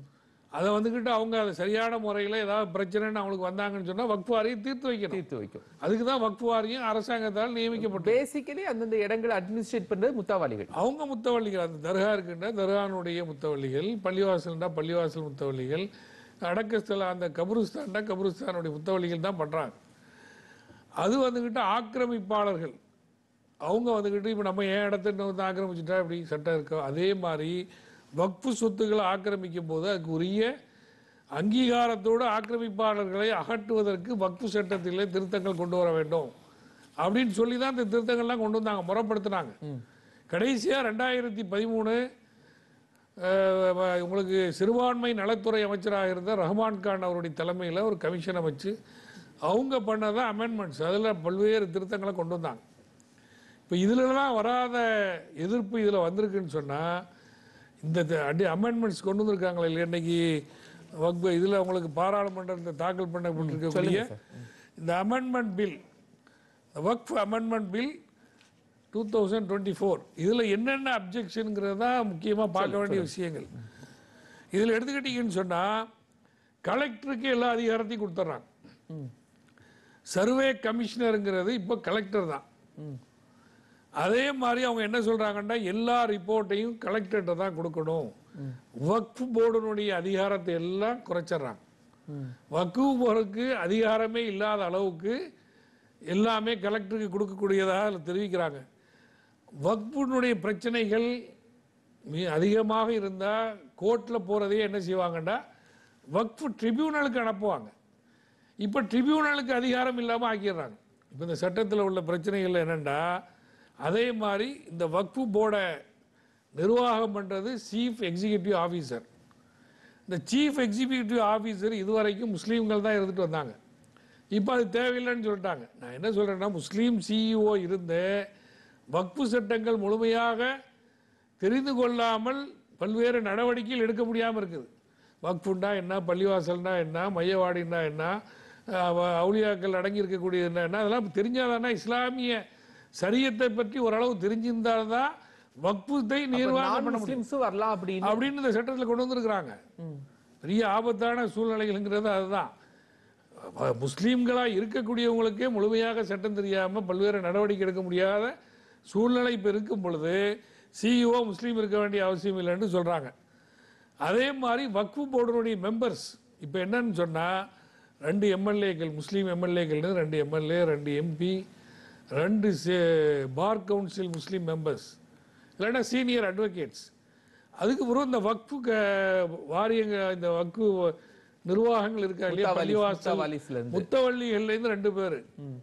அதை வந்துகிட்டு அவங்க அதை சரியான முறையில் ஏதாவது பிரச்சனைன்னு அவங்களுக்கு வந்தாங்கன்னு சொன்னா வக்ஃப் வாரியம் தீர்த்து வைக்கணும் தீர்த்து வைக்கும் அதுக்கு தான் வக்ஃப் வாரியம் அரசாங்கத்தால் நியமிக்கப்பட்டது பேசிக்கலி அந்தந்த இடங்களை அட்மினிஸ்ட்ரேட் பண்றது முத்தாவாளிகள் அவங்க முத்தவள்ளிகள் அந்த தர்கா இருக்கின்ற தர்கானுடைய முத்தவள்ளிகள் பள்ளிவாசல்னா பள்ளிவாசல் முத்தவள்ளிகள் அடக்கஸ்தல அந்த கபருஸ்தான்டா கபருஸ்தானுடைய முத்தவள்ளிகள் தான் பண்றாங்க அது வந்துக்கிட்டு ஆக்கிரமிப்பாளர்கள் அவங்க வந்துக்கிட்டு இப்போ நம்ம ஏன் இடத்த இன்னும் வந்து ஆக்கிரமிச்சுட்டா இப்படி சட்டம் இருக்கோ அதே மாதிரி வக்ஃபு சொத்துக்களை ஆக்கிரமிக்கும் போது அதுக்கு உரிய அங்கீகாரத்தோடு ஆக்கிரமிப்பாளர்களை அகற்றுவதற்கு வக்ஃபு சட்டத்திலே திருத்தங்கள் கொண்டு வர வேண்டும் அப்படின்னு சொல்லி தான் இந்த திருத்தங்கள்லாம் கொண்டு வந்தாங்க முறைப்படுத்தினாங்க கடைசியா ரெண்டாயிரத்தி பதிமூணு உங்களுக்கு சிறுபான்மை நலத்துறை அமைச்சராக இருந்த ரஹ்மான் கான் அவருடைய தலைமையில் ஒரு கமிஷன் அமைச்சு அவங்க பண்ணதான் அமெண்ட்மெண்ட்ஸ் அதில் பல்வேறு திருத்தங்களை கொண்டு வந்தாங்க இப்போ இதுலலாம் வராத எதிர்ப்பு இதில் வந்திருக்குன்னு சொன்னால் இந்த அடி அமெண்ட்மெண்ட்ஸ் கொண்டு வந்திருக்காங்களே இல்லையா இன்னைக்கு வக்பு இதில் உங்களுக்கு பாராளுமன்றத்தில் தாக்கல் பண்ணப்பட்டிருக்கக்கூடிய இந்த amendment bill Waqf amendment bill two thousand twenty four இதில் என்னென்ன அப்ஜெக்ஷனுங்கிறது தான் முக்கியமாக பார்க்க வேண்டிய விஷயங்கள் இதில் எடுத்துக்கிட்டீங்கன்னு சொன்னால் கலெக்டருக்கு எல்லா அதிகாரத்தையும் கொடுத்துட்றாங்க சர்வே கமிஷனருங்கிறது இப்போ கலெக்டர் தான் அதே மாதிரி அவங்க என்ன சொல்றாங்கன்னா எல்லா ரிப்போர்ட்டையும் கலெக்டர்கிட்ட தான் கொடுக்கணும் வக்ஃப் போர்டுனுடைய அதிகாரத்தை எல்லாம் குறைச்சிடுறாங்க வக்ஃபு போர்டுக்கு அதிகாரமே இல்லாத அளவுக்கு எல்லாமே கலெக்டருக்கு கொடுக்கக்கூடியதாக அதில் தெரிவிக்கிறாங்க வக்ஃபுனுடைய பிரச்சனைகள் மிக அதிகமாக இருந்தால் கோர்ட்டில் போகிறதே என்ன செய்வாங்கன்னா வக்ஃபு ட்ரிபியூனலுக்கு அனுப்புவாங்க இப்போ ட்ரிபியூனலுக்கு அதிகாரம் இல்லாமல் ஆக்கிடுறாங்க இப்போ இந்த சட்டத்தில் உள்ள பிரச்சனைகள் என்னென்னா அதே மாதிரி இந்த வக்ஃபு போர்டை நிர்வாகம் பண்ணுறது சீஃப் எக்ஸிகியூட்டிவ் ஆஃபீஸர் இந்த சீஃப் எக்ஸிகியூட்டிவ் ஆஃபீஸர் இதுவரைக்கும் முஸ்லீம்கள் தான் இருந்துட்டு வந்தாங்க இப்போ அது தேவையில்லைன்னு சொல்லிட்டாங்க நான் என்ன சொல்கிறேன்னா முஸ்லீம் சிஇஓ இருந்து வக்ஃபு சட்டங்கள் முழுமையாக தெரிந்து கொள்ளாமல் பல்வேறு நடவடிக்கைகள் எடுக்க முடியாமல் இருக்குது வக்ஃபுண்டா என்ன பள்ளிவாசல்னா என்ன மையவாடின்னா என்ன அஹ் அவுலியாக்கள் அடங்கி இருக்கக்கூடியது என்ன அதெல்லாம் தெரிஞ்சாதானா இஸ்லாமிய சரியத்தை பற்றி ஓரளவு தெரிஞ்சிருந்தால்தான் வக்ஃபுத்தை நிர்வாகம் பண்ண முடியும் முஸ்லிம்ஸும் வரலாம் அப்படின்னு அப்படின்னு இந்த சட்டத்தில் கொண்டு வந்திருக்கிறாங்க பெரிய ஆபத்தான சூழ்நிலைகள்ங்கிறது அதுதான் அஹ் முஸ்லீம்களாக இருக்கக்கூடியவங்களுக்கே முழுமையாக சட்டம் தெரியாமல் பல்வேறு நடவடிக்கை எடுக்க முடியாத சூழ்நிலை இப்போ இருக்கும் பொழுது சிஇஓ முஸ்லீம் இருக்க வேண்டிய அவசியம் இல்லைன்னு சொல்கிறாங்க அதே மாதிரி வக்ஃபு போர்டுனுடைய மெம்பர்ஸ் இப்போ என்னன்னு சொன்னால் ரெண்டு எம்எல்ஏக்கள் முஸ்லீம் எம்எல்ஏக்கள்னு ரெண்டு எம்எல்ஏ ரெண்டு எம்பி ரெண்டு பார் கவுன்சில் முஸ்லீம் மெம்பர்ஸ் இல்லைன்னா சீனியர் அட்வொகேட்ஸ் அதுக்கு பிறகு இந்த வக்ஃபு க- வாரியங்க இந்த வக்ஃபு நிர்வாகங்கள் இருக்கா இல்லையா முத்தாவாலிஸ், பள்ளிவாசல் முத்தாவாலிஸ்ல இருந்து. முத்தவள்ளிகள்லேருந்து ரெண்டு பேர்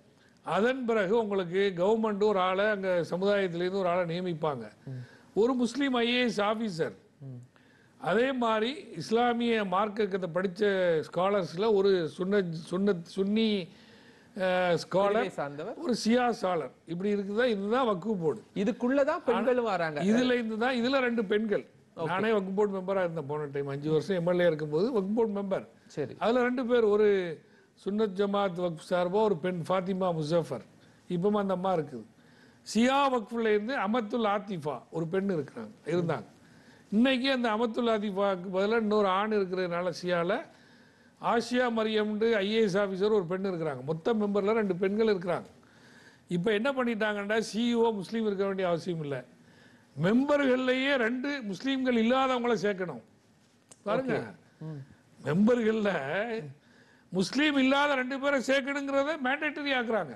அதன் பிறகு உங்களுக்கு கவர்மெண்ட் ஒரு ஆளை அங்க சமுதாயத்திலேருந்து ஒரு ஆளை நியமிப்பாங்க ஒரு முஸ்லீம் ஐஏஎஸ் ஆபீசர் அதே மாதிரி இஸ்லாமிய மார்க்கத்தை படிச்ச ஸ்காலர்ஸ்ல ஒரு சுன்ன சுன்ன சுன்னி ஸ்காலர் பிரிவை சார்ந்தவர் ஒரு சியா சாலர் இப்படி இருக்குதா இதுதான் வக்கு போர்டு இதுக்குள்ளதான் பெண்களும் வராங்க இதுல இருந்து தான் இதுல ரெண்டு பெண்கள் நானே வக்கு போர்டு மெம்பரா இருந்தேன் போன டைம் அஞ்சு வருஷம் எம்எல்ஏ இருக்கும்போது வக்கு போர்டு மெம்பர் சரி அதுல ரெண்டு பேர் ஒரு சுன்னத் ஜமாத் வக்ஃப் சார்பா ஒரு பெண் ஃபாத்திமா முசஃபர் இப்பவும் அந்த அம்மா இருக்குது சியா வக்ஃப்ல இருந்து அமத்துல் ஆத்திஃபா ஒரு பெண் இருக்கிறாங்க இருந்தாங்க இன்னைக்கு அந்த அமத்துல் ஆத்திஃபாக்கு பதிலாக இன்னொரு ஆண் இருக்கிறதுனால சியால ஆசியா மரியம்னு ஐஏஎஸ் ஆஃபீஸர் ஒரு பெண் இருக்கிறாங்க மொத்த மெம்பர்ல ரெண்டு பெண்கள் இருக்கிறாங்க இப்போ என்ன பண்ணிட்டாங்கன்னா சிஇஓ முஸ்லீம் இருக்க வேண்டிய அவசியம் இல்லை மெம்பர்கள்லயே ரெண்டு முஸ்லீம்கள் இல்லாதவங்கள சேர்க்கணும் பாருங்க மெம்பர்கள்ல முஸ்லீம் இல்லாத ரெண்டு பேரை சேர்க்கணுங்கிறத மேண்டேட்டரி ஆக்குறாங்க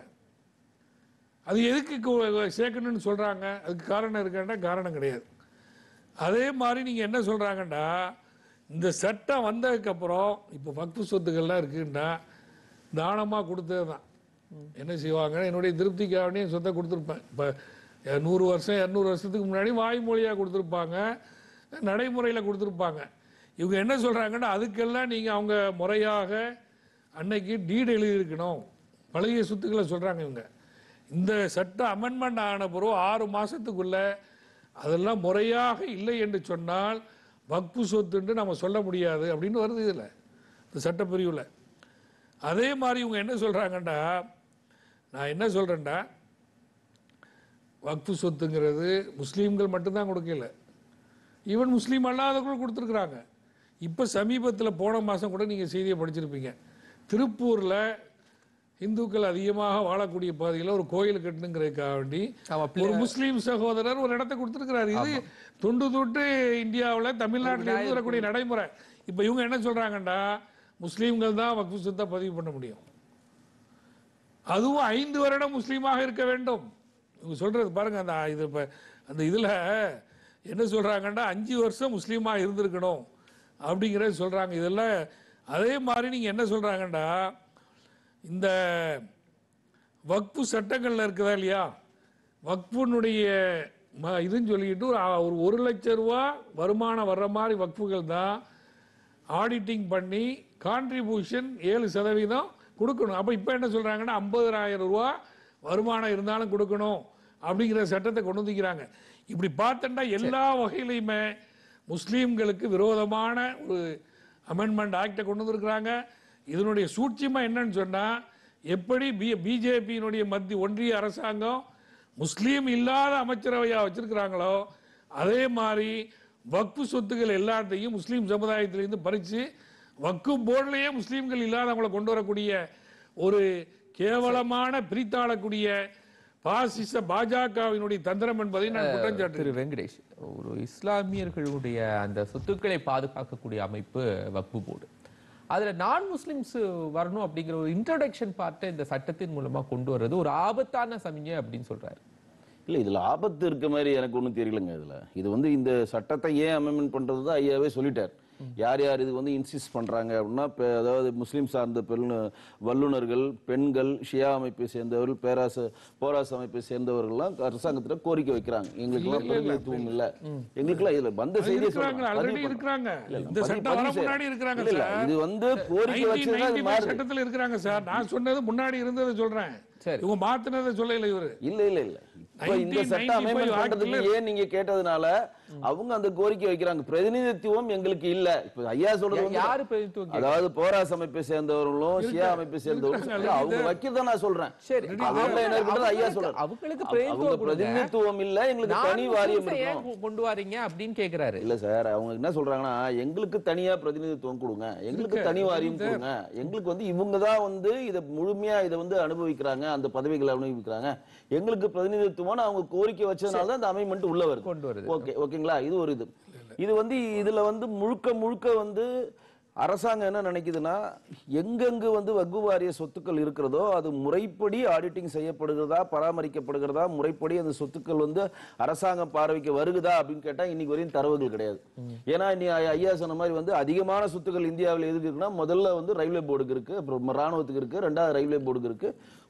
அது எதுக்கு கு- சேர்க்கணும்னு சொல்றாங்க அதுக்கு காரணம் இருக்காண்டா காரணம் கிடையாது அதே மாதிரி நீங்க என்ன சொல்றாங்கடா இந்த சட்டம் வந்ததுக்கு அப்புறம் இப்போ வக்ஃபு சொத்துக்கள்லாம் இருக்குன்னா தானமா கொடுத்தது தான் என்ன செய்வாங்க என்னுடைய திருப்திக்காக என் சொத்தை கொடுத்துருப்பேன் இப்போ நூறு வருஷம் இரநூறு வருஷத்துக்கு முன்னாடி வாய்மொழியாக கொடுத்துருப்பாங்க நடைமுறையில் கொடுத்துருப்பாங்க இவங்க என்ன சொல்கிறாங்கன்னா அதுக்கெல்லாம் நீங்கள் அவங்க முறையாக அன்னைக்கு டீட் எழுதியிருக்கணும் பழைய சொத்துக்களை சொல்கிறாங்க இவங்க இந்த சட்டம் அமெண்ட்மெண்ட் ஆன பிறகு ஆறு மாதத்துக்குள்ள அதெல்லாம் முறையாக இல்லை என்று சொன்னால் வக்பு சொத்துன்னு நம்ம சொல்ல முடியாது அப்படின்னு வருது இதில் இந்த சட்டப்பிரிவில் அதே மாதிரி இவங்க என்ன சொல்கிறாங்கண்டா நான் என்ன சொல்கிறேன்டா வக்ஃபு சொத்துங்கிறது முஸ்லீம்கள் மட்டும்தான் கொடுக்கல ஈவன் முஸ்லீம் அல்லாதவர்களும் கொடுத்துருக்குறாங்க இப்போ சமீபத்தில் போன மாதம் கூட நீங்கள் செய்தியை படிச்சிருப்பீங்க திருப்பூரில் இந்துக்கள் அதிகமாக வாழக்கூடிய பகுதியில் ஒரு கோயில் கட்டணுங்கிறதுக்காக வேண்டி ஒரு முஸ்லீம் சகோதரர் ஒரு இடத்தை கொடுத்துருக்கிறாரு இது துண்டு துட்டு இந்தியாவில் தமிழ்நாட்டில் இருந்து வரக்கூடிய நடைமுறை இப்போ இவங்க என்ன சொல்றாங்கடா முஸ்லீம்கள் தான் வக்ஃபு சொத்தை பதிவு பண்ண முடியும் அதுவும் ஐந்து வருடம் முஸ்லீமாக இருக்க வேண்டும் இவங்க சொல்றது பாருங்க அந்த இது இப்ப அந்த இதுல என்ன சொல்றாங்கன்னா அஞ்சு வருஷம் முஸ்லீமா இருந்திருக்கணும் அப்படிங்கிறத சொல்றாங்க இதெல்லாம் அதே மாதிரி நீங்க என்ன சொல்றாங்கடா இந்த வக்ஃபு சட்டங்கள்ல இருக்குதா இல்லையா வக்ஃபுனுடைய ம- இதுன்னு சொல்லிட்டு ஒரு ஆ- ஒரு ஒரு லட்ச ரூபா வருமானம் வர்ற மாதிரி வக்ஃபுகள் தான் ஆடிட்டிங் பண்ணி கான்ட்ரிபியூஷன் ஏழு சதவீதம் கொடுக்கணும் அப்போ இப்போ என்ன சொல்கிறாங்கன்னா ஐம்பதாயிரம் ரூபா வருமானம் இருந்தாலும் கொடுக்கணும் அப்படிங்கிற சட்டத்தை கொண்டு வந்துக்கிறாங்க இப்படி பார்த்தோன்னா எல்லா வகையிலையுமே முஸ்லீம்களுக்கு விரோதமான ஒரு அமெண்ட்மெண்ட் ஆக்டை கொண்டு வந்திருக்கிறாங்க இதனுடைய சூட்சியமாக என்னன்னு சொன்னால் எப்படி பி பிஜேபியினுடைய மத்திய ஒன்றிய அரசாங்கம் முஸ்லீம் இல்லாத அமைச்சரவையா வச்சிருக்கிறாங்களோ அதே மாதிரி வக்ஃபு சொத்துக்கள் எல்லாத்தையும் முஸ்லீம் சமுதாயத்திலிருந்து பறித்து வக்கு போர்டிலேயே முஸ்லீம்கள் இல்லாதவங்களை கொண்டு வரக்கூடிய ஒரு கேவலமான பிரித்தாளக்கூடிய பாசிச பாஜகவினுடைய தந்திரம் என்பதை நான் குற்றம் சாட்டுகிறேன். திரு வெங்கடேஷ் ஒரு இஸ்லாமியர்களுடைய அந்த சொத்துக்களை பாதுகாக்கக்கூடிய அமைப்பு வக்பு போர்டு அதுல நான் முஸ்லிம்ஸ் வரணும் அப்படிங்கிற ஒரு இன்ட்ரோடக்ஷன் பார்ட்டை இந்த சட்டத்தின் மூலமா கொண்டு வர்றது ஒரு ஆபத்தான சமிஞ்சை அப்படின்னு சொல்றாரு இல்லை இதில் ஆபத்து இருக்க மாதிரி எனக்கு ஒன்றும் தெரியலங்க இதில் இது வந்து இந்த சட்டத்தை ஏன் அமெண்ட்மெண்ட் பண்ணுறது தான் ஐயாவே சொல்லிட்டார் யார் யார் இது வந்து இன்சிஸ்ட் பண்ணுறாங்க அப்படின்னா இப்போ அதாவது முஸ்லீம் சார்ந்த பெண் வல்லுநர்கள் பெண்கள் ஷியா அமைப்பை சேர்ந்தவர்கள் பேராச போராச அமைப்பை சேர்ந்தவர்கள்லாம் அரசாங்கத்தில் கோரிக்கை வைக்கிறாங்க எங்களுக்கெல்லாம் இல்ல, இல்ல. பிரதிநிதித்துவம் இல்லை எங்களுக்கெல்லாம் இதில் வந்த அது செய்தியை இருக்கிறாங்க சொல்றேன். ஆல்ரெடி பதிவு இருக்கிறாங்க இல்ல, இல்ல, இந்த பதிவு- சட்டம் வர பதிவு முன்னாடி செய்றேன். இருக்கிறாங்க இல்ல, இல்ல, சார் இது வந்து கோரிக்கை வச்சதுதான் இது 1995 மாறுது. சட்டத்துல இருக்கிறாங்க சார் நான் சொன்னது முன்னாடி இருந்ததை சொல்றேன் இவங்க மாத்துனதை சொல்லல இவரு இல்ல இல்ல இல்ல இப்ப இந்த 1995 சட்டம் அமெண்ட்மெண்ட் பண்றதுக்கு ஆக்ட்ல- ஏன் நீங்க கேட்டதுனால அவங்க அந்த கோரிக்கை வைக்கிறாங்க பிரதிநிதித்துவம் எங்களுக்கு இல்ல இப்ப ஐயா சொல்றது வந்து- யாரு பிரதிநிதித்துவம் கேக்குறாங்க? அதாவது போராஸ் அமைப்பை சேர்ந்தவர்களும் இருக்கு. ஷியா அமைப்பை சேர்ந்தவர்களும் இருக்காங்க, இல்ல, அவங்க இது- வைக்கிறத நான் சொல்றேன் சரி அவங்க என்ன இருக்கிறது ஐயா அவங்களுக்கு- சொல்றாரு அவங்களுக்கு அவங்க பிரதிநிதித்துவம் கொடுங்க. பிரதிநிதித்துவம் இல்ல எங்களுக்கு நான் தனி வாரியம் முஸ்லிம்ஸை ஏன் இருக்கணும் கொ- கொண்டு வாரீங்க அப்படின்னு கேக்குறாரு இல்ல சார் அவங்க என்ன சொல்றாங்கன்னா எங்களுக்கு தனியா பிரதிநிதித்துவம் கொடுங்க எங்களுக்கு இருக்கு. தனி வாரியம் சார். கொடுங்க எங்களுக்கு வந்து இவங்க தான் வந்து இதை முழுமையா இதை வந்து அனுபவிக்கிறாங்க அந்த பதவிகளை அனுபவிக்கிறாங்க எங்களுக்கு பிரதிநிதித்துவம் அவங்க கோரிக்கை வச்சதுனால தான் அந்த அமெண்ட்மெண்ட் உள்ள வருது கொண்டு வருது ஓகே ஓகேங்களா இது ஒரு இது இது வந்து இதுல வந்து முழுக்க முழுக்க வந்து அரசாங்கம் என்ன நினைக்குதுன்னா எங்கெங்கு வந்து வக்கு வாரிய சொத்துக்கள் இருக்கிறதோ அது முறைப்படி ஆடிட்டிங் செய்யப்படுகிறதா பராமரிக்கப்படுகிறதா முறைப்படி அந்த சொத்துக்கள் வந்து அரசாங்கம் பார்வைக்கு வருகுதா அப்படின்னு கேட்டா இன்னைக்கு வரையும் தரவுகள் கிடையாது ஏன்னா நீ ஐ- ஐயா சொன்ன மாதிரி வந்து அதிகமான சொத்துக்கள் இந்தியாவில் எதுக்கு இருக்குன்னா முதல்ல வந்து ரயில்வே போர்டுக்கு இருக்கு அப்புறம் ராணுவத்துக்கு இருக்கு ரெண்டாவது ரயில்வே போர்டுக்கு இருக்கு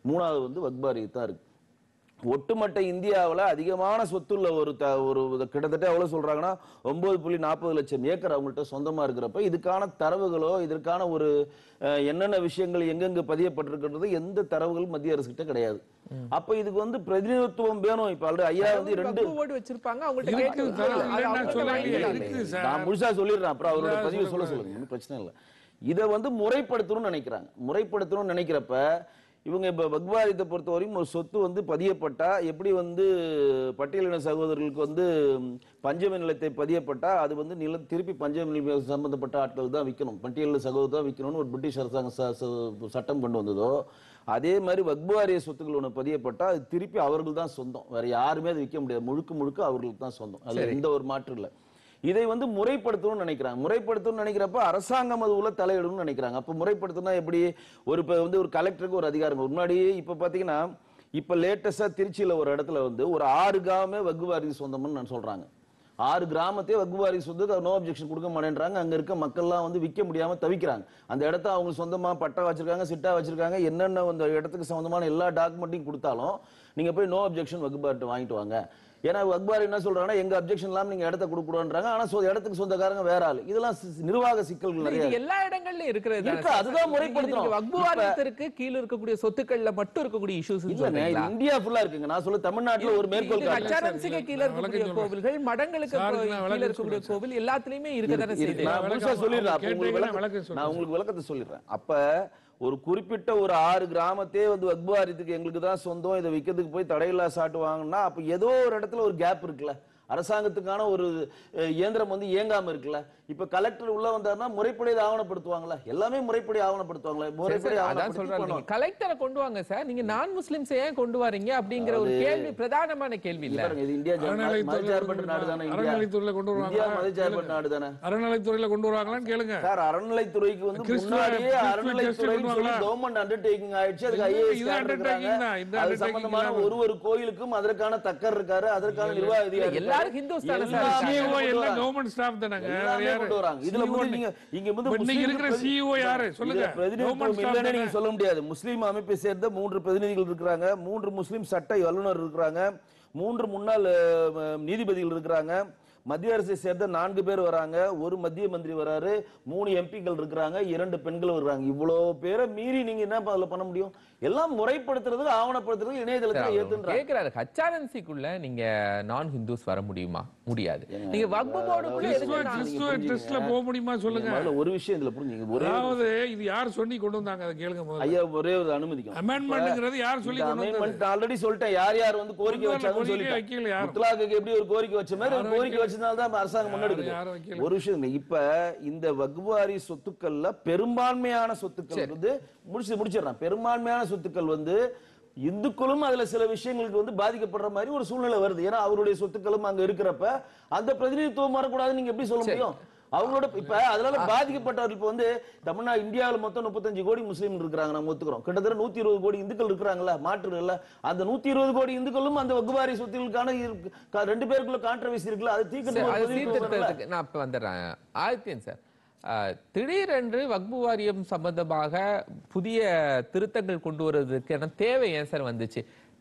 மூணாவது வந்து வக்பாரி தான் இருக்கு ஒட்டுமொத்த இந்தியாவில் அதிகமான சொத்துள்ள ஒரு த ஒரு இது கிட்டத்தட்ட எவ்வளவு சொல்றாங்கன்னா ஒன்பது புள்ளி நாற்பது லட்சம் ஏக்கர் அவங்கள்ட்ட சொந்தமா இருக்கிறப்ப இதுக்கான தரவுகளோ இதற்கான ஒரு அஹ், என்னென்ன விஷயங்கள் எங்கெங்க பதியப்பட்டிருக்கிறது எந்த தரவுகளும் மத்திய அரசு கிட்ட கிடையாது அப்ப இதுக்கு வந்து பிரதிநிதித்துவம் வேணும் இப்ப ஆல்ரெடி ஐயா வந்து ரெண்டு வக்ஃபு போர்டு வச்சிருப்பாங்க அவங்கள்ட்ட இருக்கு, கேட்டு தரவு அது இல்லைன்னு நான் அவங்கள்ட்ட சொல்லலையே. வாங்கிக்கலாம். இருக்கு சார். நான் முழுசா சொல்லிடுறேன் அப்புறம் அவரோட முழுசா பதிவு சொல்ல சொல்லக்கூடாது. சொல்லுங்க ஒன்றும் பிரச்சனை இல்லை இதை வந்து முறைப்படுத்தணும்னு நினைக்கிறாங்க முறைப்படுத்தணும்னு நினைக்கிறப்ப இவங்க இப்ப வக்வாரியத்தை பொறுத்தவரையும் ஒரு சொத்து வந்து பதியப்பட்டா எப்படி வந்து பட்டியலின சகோதரர்களுக்கு வந்து ம், பஞ்சம நிலத்தை பதியப்பட்டா அது வந்து நில திருப்பி பஞ்சம நிலம் சம்பந்தப்பட்ட ஆட்கள் தான் விற்கணும் பட்டியலின சகோதரர் தான் விற்கணும்னு ஒரு பிரிட்டிஷ் அரசாங்கம் ச- ச- சட்டம் கொண்டு வந்ததோ அதே மாதிரி வக்வாரிய சொத்துக்கள் ஒன்று பதியப்பட்டா அது திருப்பி அவர்கள் தான் சொந்தம் வேற யாருமே அது விற்க முடியாது முழுக்க முழுக்க அவர்களுக்கு தான் சொந்தம் அதுல சரி. எந்த ஒரு மாற்றம் இல்லை இதை வந்து முறைப்படுத்தணும்னு நினைக்கிறாங்க முறைப்படுத்தணும்னு நினைக்கிறப்ப அரசாங்கம் அது உள்ள தலையிடணும்னு நினைக்கிறாங்க அப்ப முறைப்படுத்தணும்னா எப்படி ஒரு இப்ப வந்து ஒரு கலெக்டருக்கு ஒரு அதிகாரம் முன்னாடி இப்ப பாத்தீங்கன்னா இப்ப லேட்டஸ்டா திருச்சியில ஒரு இடத்துல வந்து ஒரு ஆறு கிராமமே வகுவாரி சொந்தம்னு நான் சொல்றாங்க ஆறு கிராமத்தையே வகுவாரி சொந்தத்துக்கு நோ அப்ஜெக்ஷன் கொடுக்க மாட்டேன்றாங்க அங்க இருக்க மக்கள்லாம் வந்து விற்க முடியாம தவிக்கிறாங்க அந்த இடத்த அவங்க சொந்தமா பட்டா வச்சிருக்காங்க சிட்டா வச்சிருக்காங்க என்னென்ன அந்த இடத்துக்கு சம்பந்தமான எல்லா டாக்குமெண்ட்டையும் கொடுத்தாலும் நீங்க போய் நோ அப்ஜெக்ஷன் வகுபார்ட்டு வாங்கிட்டு வாங்க ஏன்னா அக்பார் என்ன சொல்றாங்கன்னா எங்க அப்ஜெக்ஷன் இல்லாம நீங்க இடத்த கொடுக்கூடாதுன்றாங்க ஆனா சொ- இடத்துக்கு சொந்தக்காரங்க வேற ஆள் இதெல்லாம் சி- நிர்வாக சிக்கல்கள் நிறைய இது இருக்கு. எல்லா இடங்கள்லயும் இருக்கிறது தானே இருக்கு, சார்? அதுதான் இது- முறைப்படுத்தணும். இது வக்பு இப்ப- வாரியத்திற்கு கீழ இருக்கக்கூடிய சொத்துக்கள்ல மட்டும் இருக்கக்கூடிய இஷ்யூஸ் இல்லங்க இது இந்தியா ஃபுல்லா இருக்குங்க நான் சொல்ல தமிழ்நாட்டுல ஒரு மேற்கோள் காட்டுறேன். கச்சாரன்சிக்கு கீழ இருக்கக்கூடிய கோவில்கள் மடங்களுக்கு சாருக்கு நான் கீழ விளக்கம் இருக்கக்கூடிய கோவில் எல்லாத்துலயுமே இருக்கு, இருக்கதானே இருக்கு. செய்யுது நான் முழுசா சொல்லிடுறேன் அப்ப உங்களுக்கு கேட்டீங்கன்னா விளக்கம் விளக்கம் நான் உங்களுக்கு விளக்கத்தை சொல்லிடுறேன் அப்ப ஒரு குறிப்பிட்ட ஒரு ஆறு கிராமத்தே வந்து வக்பாரியத்துக்கு எங்களுக்கு தான் சொந்தம் இதை விற்கிறதுக்கு போய் தடையில்லா சாட்டு வாங்கினா அப்ப ஏதோ ஒரு இடத்துல ஒரு கேப் இருக்குல்ல அரசாங்கத்துக்கான ஒரு அஹ், இயந்திரம் வந்து இயங்காம இருக்குல்ல இப்ப கலெக்டர் உள்ள வந்தாருன்னா முறைப்படி இதை ஆவணப்படுத்துவாங்களா எல்லாமே முறைப்படி ஆவணப்படுத்துவாங்களா சரி, முறைப்படி சரி, அதான் ஆவணப்படுத்தி சொல்றாங்க பண்ணுவாங்க. நீங்க கலெக்டரை கொண்டு வாங்க சார் நீங்க நான் முஸ்லிம்ஸ் ஏன் கொண்டு வரீங்க அப்படிங்கிற ஒரு அது- கேள்வி பிரதானமான கேள்வி இல்ல பாருங்க, இது இந்தியா ஜன- அறநிலையத்துறையில மதச்சார்பற்ற கொண்டு நாடு தானே இந்தியா அறநிலையத்துறையில கொண்டு இந்தியா வருவாங்க மதச்சார்பற்ற நாடு தானே அறநிலைத்துறையில கொண்டு வருவாங்களான்னு கேளுங்க சார் அறநிலைத்துறைக்கு வந்து கிறிஸ்துவ- முன்னாடியே கிறிஸ்துவ அறநிலைத்துறைன்னு சொல்லி பண்ணுவாங்களா? கவர்மெண்ட் அண்டர்டேக்கிங் ஆயிடுச்சு அதுக்கு இது- ஐஏஎஸ் இது undertaking தான், இது அது undertaking சம்பந்தமான இல்லாம. ஒரு ஒரு கோயிலுக்கும் அதற்கான தக்கர் இருக்காரு அதற்கான நிர்வாக அதிகாரி இருக்காரு. எல்லாரும் ஹிந்துஸ் தானே சார் எல்லாமே இருக்காங்க? சிஓ கொண்டு எல்லாம் வராங்க. கவர்மெண்ட் ஸ்டாஃப் தானங்க எல்லாமே யாரு? கொண்டு வராங்க இதுல CEO வந்து நீங்க இங்க வந்து இப்ப இன்னைக்கு முஸ்லீம் இருக்கிற பிரதி- CEO யாரு? சொல்லுங்க. இதுல பிரதிநிதித்துவம் Government staff இல்லைன்னு நீங்க தானே? சொல்ல முடியாது முஸ்லீம் அமைப்பை சேர்ந்த மூன்று பிரதிநிதிகள் இருக்கிறாங்க மூன்று முஸ்லீம் சட்ட வல்லுநர் இருக்கிறாங்க மூன்று முன்னாள் அஹ், நீதிபதிகள் இருக்கிறாங்க மத்திய அரசை சேர்ந்த நான்கு பேர் வராங்க ஒரு மத்திய மந்திரி வராரு மூணு எம்பிக்கள் இருக்கிறாங்க இரண்டு பெண்கள் வர்றாங்க இவ்வளவு பேரை மீறி நீங்க என்ன அதுல பண்ண முடியும் எல்லாம் முறைப்படுத்துறதுக்கு ஆவணப்படுத்துறதுக்கு இணையதளத்துல ஏத்துன்றாங்க கேக்குறாரு ஹச்ஆர்என்சிக்குள்ள நீங்க நான் ஹிந்துஸ் வர முடியுமா முடியாது நீங்க வக்பு போர்டுக்குள்ள கிறிஸ்துவ எதுக்கு நான் கிறிஸ்துவ ட்ரெஸ்ல போக முடியுமா சொல்லுங்க முதல்ல ஒரு விஷயம் இதுல புரிஞ்சுங்க ஒரே ஒரு- அதாவது இது யார் சொல்லி கொண்டு வந்தாங்க அதை கேளுங்க முதல்ல ஐயா ஒரே ஒரு அனுமதிக்கும் அமெண்ட்மெண்ட்ங்கிறது யார் சொல்லி கொண்டு வந்தது அமெண்ட்மெண்ட் ஆல்ரெடி சொல்லிட்டேன் யார் யார் வந்து கோரிக்கை கொண்டு வரல, வச்சாங்கன்னு கோரிக்கை சொல்லிட்டேன் வைக்கல யாரும். முத்தலாக்கு எப்படி ஒரு கோரிக்கை வச்ச மாதிரி ஒரு யாரும் கோரிக்கை வைக்கல. வச்சதுனால தான் அரசாங்கம் முன்னெடுக்குது யாரும் வைக்கல. ஒரு விஷயம் இல்லை. இப்ப இந்த வகுவாரி சொத்துக்கள்ல பெரும்பான்மையான சொத்துக்கள் வந்து முடிச்சு முடிச்சிடறேன் பெரும்பான்மையான சொத்துக்கள் வந்து இந்துக்களும் அதுல சில விஷயங்களுக்கு வந்து பாதிக்கப்படுற மாதிரி ஒரு சூழ்நிலை வருது ஏன்னா அவருடைய சொத்துக்களும் அங்க இருக்கிறப்ப அந்த பிரதிநிதித்துவம் வரக்கூடாதுன்னு நீங்க எப்படி சொல்ல முடியும் அவங்களோட இப்ப அதனால பாதிக்கப்பட்டவர்கள் இப்ப வந்து தமிழ்நாடு இந்தியாவில் மொத்தம் முப்பத்தஞ்சு கோடி முஸ்லீம் இருக்கிறாங்க நம்ம ஒத்துக்கிறோம் கிட்டத்தட்ட நூத்தி இருபது கோடி இந்துக்கள் இருக்கிறாங்கல்ல மாற்று இல்ல அந்த நூத்தி இருபது கோடி இந்துக்களும் அந்த வகுவாரி சொத்துக்களுக்கான இருக்கு- க- ரெண்டு பேருக்குள்ள கான்ட்ரவர்சி இருக்குல்ல அது சரி, தீர்க்கணும் அது ஒரு பிரதிநிதித்துவம் வரல. சீர்திருத்தத்துக்கு நான் இப்ப வந்துடுறேன் ஆதித்யன் சார் அஹ், திடீரென்று வக்பு வாரியம் சம்பந்தமாக புதிய திருத்தங்கள் கொண்டு வருவதற்கான தேவை ஏன் சார் வந்துச்சு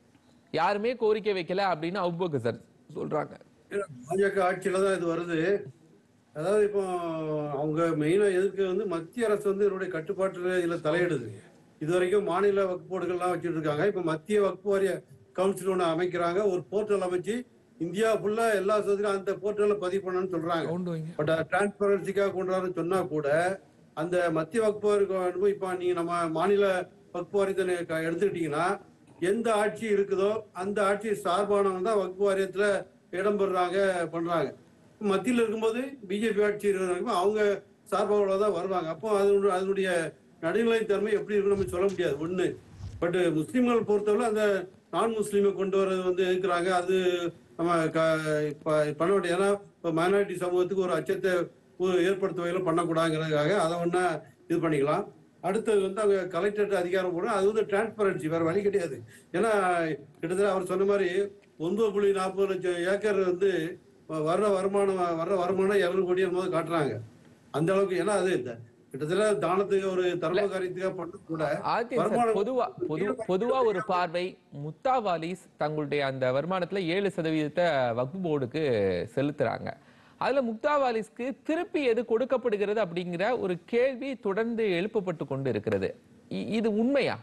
யாருமே கோரிக்கை வைக்கல அப்படின்னு அவுபோக்கு சார் சொல்றாங்க பாஜக ஆட்சியில தான் இது வருது அதாவது இப்போ அவங்க மெயினா எதிர்க்க வந்து மத்திய அரசு வந்து இதனுடைய கட்டுப்பாட்டுல இதுல தலையிடுது இது வரைக்கும் மாநில வக்ஃப் போர்டுகள்லாம் வச்சுட்டு இருக்காங்க இப்போ மத்திய வக்ஃப் வாரிய கவுன்சில் ஒன்று அமைக்கிறாங்க ஒரு போர்ட்டல் அமைச்சு இந்தியா ஃபுல்லா எல்லா சதவீதம் அந்த போர்ட்டல்ல பதிவு பண்ணணும்னு சொல்றாங்க கொண்டு வைங்க பட் டிரான்ஸ்பரன்சிக்காக கொண்டு வரணும்னு சொன்னா கூட அந்த மத்திய வக்ஃப் வாரியம் இப்போ நீங்க நம்ம மாநில வக்ஃப் வாரியத்தை நீங்க க- எடுத்துக்கிட்டீங்கன்னா எந்த ஆட்சி இருக்குதோ அந்த ஆட்சி சார்பானவங்க தான் வக்ஃப் வாரியத்துல இடம் பெறுறாங்க பண்றாங்க மத்தியில் இருக்கும்போது பிஜேபி ஆட்சி இருக்கிறவங்க அவங்க சார்பாக தான் வருவாங்க அப்போ அது அதனுடைய நடுநிலைத்தன்மை எப்படி இருக்குன்னு நம்ம சொல்ல முடியாது ஒண்ணு பட் முஸ்லிம்கள் பொறுத்தவரை அந்த நான் முஸ்லீமை கொண்டு வர்றது வந்து எதுக்குறாங்க அது நம்ம க- இப்ப பண்ண வேண்டிய ஏன்னா இப்போ மைனாரிட்டி சமூகத்துக்கு ஒரு அச்சத்தை ஒரு ஏற்படுத்த வகையில் பண்ணக்கூடாதுங்கிறதுக்காக அதை ஒன்றா இது பண்ணிக்கலாம் அடுத்தது வந்து அவங்க கலெக்டரேட் அதிகாரம் போடுறோம் அது வந்து டிரான்ஸ்பரன்சி வேற வழி கிடையாது ஏன்னா கிட்டத்தட்ட அவர் சொன்ன மாதிரி ஒன்பது புள்ளி நாற்பது லட்சம் ஏக்கர் வந்து வர்ற வருமானம் வர்ற வருமானம் இரநூறு கோடி போது காட்டுறாங்க அந்த அளவுக்கு ஏன்னா அது இந்த கிட்டத்தட்ட தானத்துக்கு ஒரு தர்ம காரியத்துக்காக பண்ண கூட ஆதித்யன் சார் வருமானம் பொதுவா பொது பொதுவா ஒரு பார்வை முத்தாவாலிஸ் தங்களுடைய அந்த வருமானத்துல ஏழு சதவீதத்தை வக்ஃப் போர்டுக்கு செலுத்துறாங்க அதுல முக்தாவாலிஸ்க்கு திருப்பி எது கொடுக்கப்படுகிறது அப்படிங்கிற ஒரு கேள்வி தொடர்ந்து எழுப்பப்பட்டு கொண்டு இருக்கிறது இ- இது உண்மையா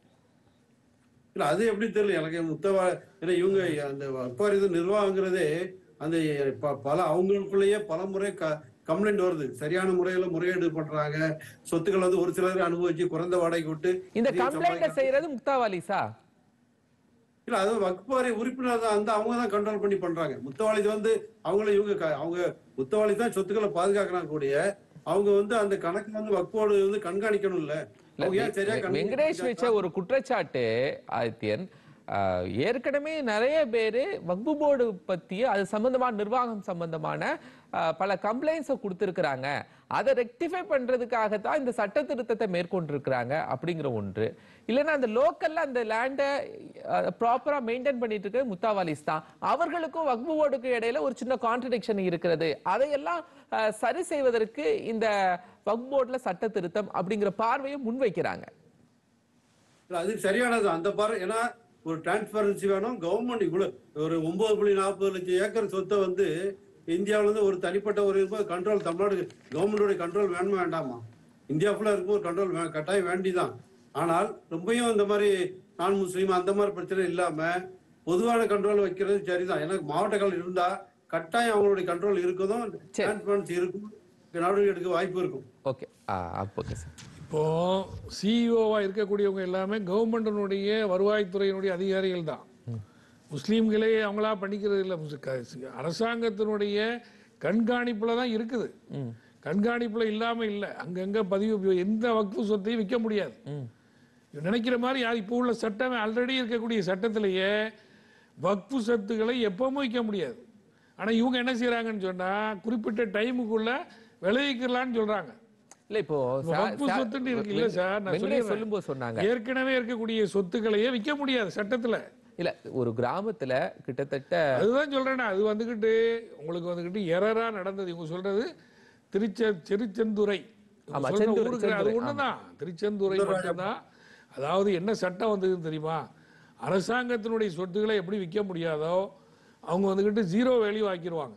இல்ல அது எப்படி தெரியல எனக்கு முத்தவா இல்ல இவங்க அந்த அப்பாரி இது நிர்வாகங்கிறதே அந்த ப- பல அவங்களுக்குள்ளேயே பல முறை க கம்ப்ளைண்ட் வருது சரியான முறையில முறையீடு பண்றாங்க சொத்துக்கள் வந்து ஒரு சிலர் அனுபவிச்சு குறைந்த வாடகைக்கு விட்டு இந்த அதிக கம்ப்ளைண்ட சம்பாதிக்க- செய்யறது முக்தாவாலிஸா இல்ல அது வக்பாரி உறுப்பினர் தான் அந்த அவங்க தான் கண்ட்ரோல் பண்ணி பண்றாங்க முத்தவாளி வந்து அவங்கள இவங்க க- அவங்க முத்தவாளி தான் சொத்துக்களை பாதுகாக்கிறாங்க கூடிய அவங்க வந்து அந்த கணக்கு வந்து வக்போடு வந்து கண்காணிக்கணும் இல்ல இல்ல, அவங்க ஏன் சரியா வெ- வெங்கடேஷ் வச்ச ஒரு குற்றச்சாட்டு ஆதித்யன் ஆஹ், ஏற்கனவே நிறைய பேரு வக்பு போர்டு பத்தி அது சம்பந்தமான நிர்வாகம் சம்பந்தமான ஆஹ், பல கம்ப்ளைண்ட்ஸை கொடுத்திருக்கிறாங்க அதை ரெக்டிஃபை பண்றதுக்காக தான் இந்த சட்ட திருத்தத்தை மேற்கொண்டிருக்கிறாங்க அப்படிங்கிற ஒன்று இல்லைன்னா அந்த லோக்கல்ல அந்த லேண்டை ப்ராப்பரா மெயின்டைன் பண்ணிட்டு இருக்க முத்தாவாலிஸ் தான் அவர்களுக்கும் வக்பு போர்டுக்கும் இடையில ஒரு சின்ன கான்ட்ரடிக்ஷன் இருக்கிறது அதையெல்லாம் ஆஹ், சரி செய்வதற்கு இந்த வக்பு போர்டுல சட்ட திருத்தம் அப்படிங்கிற பார்வையை முன்வைக்கிறாங்க இல்ல, அது சரியானது அந்த பாரு ஏன்னா ஒரு டிரான்ஸ்பரன்சி வேணும் கவர்மெண்ட் இவ்வளவு ஒரு ஒன்பது புள்ளி நாற்பது லட்சம் ஏக்கர் சொத்தை வந்து இந்தியாவுல இருந்து ஒரு தனிப்பட்ட ஒரு கண்ட்ரோல் தமிழ்நாடு கவர்மெண்டோட கண்ட்ரோல் வேணுமா வேண்டாமா இந்தியா ஃபுல்லா இருக்கும் ஒரு கண்ட்ரோல் கட்டாயம் வேண்டிதான் ஆனால் ரொம்பவும் இந்த மாதிரி நான் முஸ்லீம் அந்த மாதிரி பிரச்சனை இல்லாம பொதுவான கண்ட்ரோல் வைக்கிறது சரிதான் ஏன்னா மாவட்டங்கள் இருந்தா கட்டாயம் அவங்களுடைய கண்ட்ரோல் இருக்கதும் டிரான்ஸ்பரன்சி இருக்கும் நடவடிக்கை எடுக்க வாய்ப்பு இருக்கும் ஓகே ஓகே சார் இப்போ சிஇஓவா இருக்கக்கூடியவங்க எல்லாமே கவர்மெண்டினுடைய வருவாய்த்துறையினுடைய அதிகாரிகள் தான் முஸ்லீம்களே அவங்களா பண்ணிக்கிறது இல்லை முஸ்- க- அரசாங்கத்தினுடைய கண்காணிப்புல தான் இருக்குது கண்காணிப்புல இல்லாம இல்லை அங்கங்க பதிவு எந்த வக்ஃபு சொத்தையும் விற்க முடியாது இவன் நினைக்கிற மாதிரி யார் இப்போ உள்ள சட்டம் ஆல்ரெடி இருக்கக்கூடிய சட்டத்திலேயே வக்ஃபு சொத்துக்களை எப்பவும் விற்க முடியாது ஆனா இவங்க என்ன செய்றாங்கன்னு சொன்னா குறிப்பிட்ட டைமுக்குள்ள விளைவிக்கலாம்னு சொல்றாங்க இல்ல இப்போ இப்ப சா- வக்ஃபு சா- சொத்துன்னு இருக்கு இல்ல சார் நான் வெங்கடேஷ் சொல்லிடுறேன். சொல்லும்போது சொன்னாங்க ஏற்கனவே இருக்கக்கூடிய சொத்துக்களையே விற்க முடியாது சட்டத்துல இல்ல ஒரு கிராமத்துல கிட்டத்தட்ட அதுதான் சொல்றேன் அது வந்துகிட்டு உங்களுக்கு வந்துகிட்டு எரரா நடந்தது இவங்க சொல்றது திருச்ச திருச்செந்துறை இவங்க ஆமா, சொல்ற செந்துறை, ஊருக்கு அது செந்துறை, ஒண்ணுதான் திருச்செந்துறை மட்டும்தான் அதாவது என்ன சட்டம் வந்ததுன்னு தெரியுமா அரசாங்கத்தினுடைய சொத்துக்களை எப்படி விற்க முடியாதோ அவங்க வந்துகிட்டு ஜீரோ வேல்யூ ஆக்கிடுவாங்க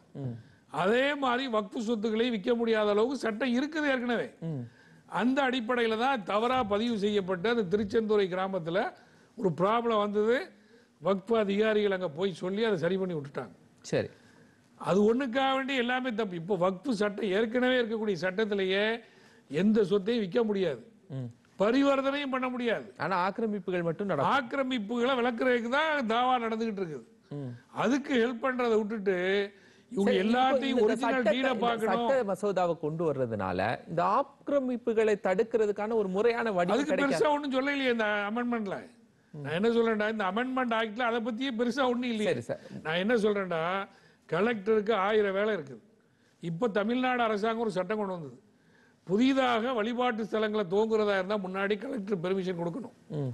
அதே மாதிரி வக்ஃபு சொத்துக்களை விற்க முடியாத அளவுக்கு சட்டம் இருக்குது ஏற்கனவே அந்த அடிப்படையில தான் தவறா பதிவு செய்யப்பட்ட அந்த திருச்செந்துறை கிராமத்துல ஒரு ப்ராப்ளம் வந்தது வக்ஃபு அதிகாரிகள் அங்க போய் சொல்லி அதை சரி பண்ணி விட்டுட்டாங்க சரி அது ஒண்ணுக்காக வேண்டி எல்லாமே தப்பு இப்போ வக்ஃபு சட்டம் ஏற்கனவே இருக்கக்கூடிய சட்டத்திலேயே எந்த சொத்தையும் விற்க முடியாது பரிவர்த்தனையும் பண்ண முடியாது ஆனா ஆக்கிரமிப்புகள் மட்டும் நடக்கும் ஆக்கிரமிப்புகளை விளக்குறதுக்கு தான் தாவா நடந்துகிட்டு இருக்குது அதுக்கு ஹெல்ப் பண்றதை விட்டுட்டு இவங்க சரி, இப்போ எல்லாத்தையும் இந்த ஒரிஜினல் சட்டத்தை- டீட இந்த பார்க்கணும் சட்ட மசோதாவை கொண்டு வர்றதுனால இந்த ஆக்கிரமிப்புகளை தடுக்கிறதுக்கான ஒரு முறையான வடிவம் அதுக்கு பெருசா கிடைக்காது ஒண்ணும் சொல்லலையே இந்த அமெண்ட்மெண்ட்ல நான் என்ன சொல்றேன்டா இந்த அமெண்ட்மெண்ட் ஆக்ட்ல அதை பத்தியே பெருசா ஒண்ணும் இல்லையே நான் என்ன சொல்றேன்டா கலெக்டருக்கு ஆயிரம் வேலை இருக்குது இப்ப தமிழ்நாடு அரசாங்கம் ஒரு சட்டம் கொண்டு வந்தது புதிதாக வழிபாட்டு ஸ்தலங்களை துவங்குறதா இருந்தா முன்னாடி கலெக்டர் பெர்மிஷன் கொடுக்கணும் ம்.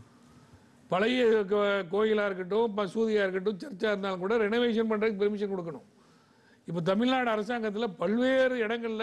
பழைய கோ- கோயிலா இருக்கட்டும் மசூதியா இருக்கட்டும் சர்ச்சா இருந்தாலும் கூட ரெனோவேஷன் பண்றதுக்கு பெர்மிஷன் கொடுக்கணும் இப்போ தமிழ்நாடு அரசாங்கத்துல பல்வேறு இடங்கள்ல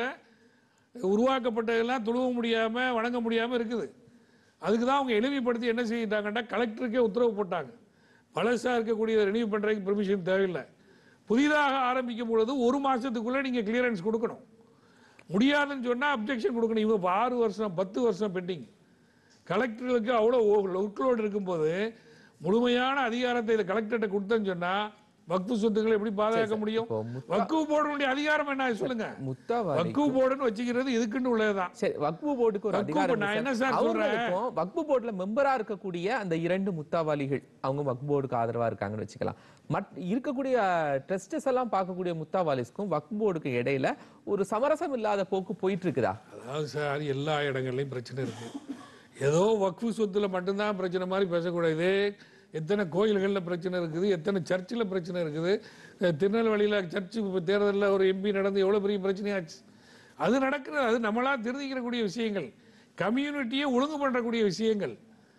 உருவாக்கப்பட்டதெல்லாம் துழுவ முடியாம வணங்க முடியாம இருக்குது அதுக்கு தான் அவங்க எளிமைப்படுத்தி என்ன செய்யிட்டாங்கன்னா கலெக்டருக்கே உத்தரவு போட்டாங்க பழசா இருக்கக்கூடியதை ரெனியூ பண்றதுக்கு பெர்மிஷன் தேவையில்லை புதிதாக ஆரம்பிக்கும் பொழுது ஒரு மாசத்துக்குள்ள நீங்க கிளியரன்ஸ் கொடுக்கணும் முடியாதுன்னு சொன்னா அப்ஜெக்ஷன் கொடுக்கணும் இவங்க இப்ப ஆறு வருஷம் பத்து வருஷம் பெண்டிங் கலெக்டர்களுக்கு அவ்வளோ ஒர்க்லோடு இருக்கும்போது முழுமையான அதிகாரத்தை இதை கலெக்டர்கிட்ட கொடுத்தேன்னு சொன்னா வக்ஃபு சொத்துக்களை எப்படி பாதுகாக்க முடியும் வக்ஃபு போர்டுடைய அதிகாரம் என்ன சொல்லுங்க முத்தாவாலி வக்ஃபு போர்டுன்னு வச்சுக்கிறது இதுக்குன்னு உள்ளதுதான் சரி வக்பு போர்டுக்கு ஒரு வக்ஃபு அதிகாரம் போர்டு, நான் இருக்கு என்ன சார். சார் சொல்றேன்? அவங்களுக்கும் வக்பு போர்டுல மெம்பரா இருக்கக்கூடிய அந்த இரண்டு முத்தாவாலிகள் அவங்க வக்பு போர்டுக்கு ஆதரவா இருக்காங்கன்னு வச்சுக்கலாம் மட் இருக்கக்கூடிய ட்ரஸ்டஸ் எல்லாம் பார்க்கக்கூடிய முத்தாவாலிஸ்க்கும் வக்பு போர்டுக்கு இடையில ஒரு சமரசம் இல்லாத போக்கு போயிட்டு இருக்குதா அதாவது சார் எல்லா இடங்கள்லையும் பிரச்சனை இருக்கு ஏதோ வக்ஃபு சொத்துல மட்டும்தான் பிரச்சனை மாதிரி பேசக்கூடாது எத்தனை கோயில்களில் பிரச்சனை இருக்குது எத்தனை சர்ச்சில் பிரச்சனை இருக்குது அஹ் திருநெல்வேலியில் சர்ச்சு தேர்தலில் ஒரு எம்பி நடந்து எவ்வளோ பெரிய பிரச்சனையாச்சு அது நடக்கிறது அது நம்மளா தெரிஞ்சுக்கிறக்கூடிய விஷயங்கள் கம்யூனிட்டியை ஒழுங்கு பண்ணக்கூடிய விஷயங்கள்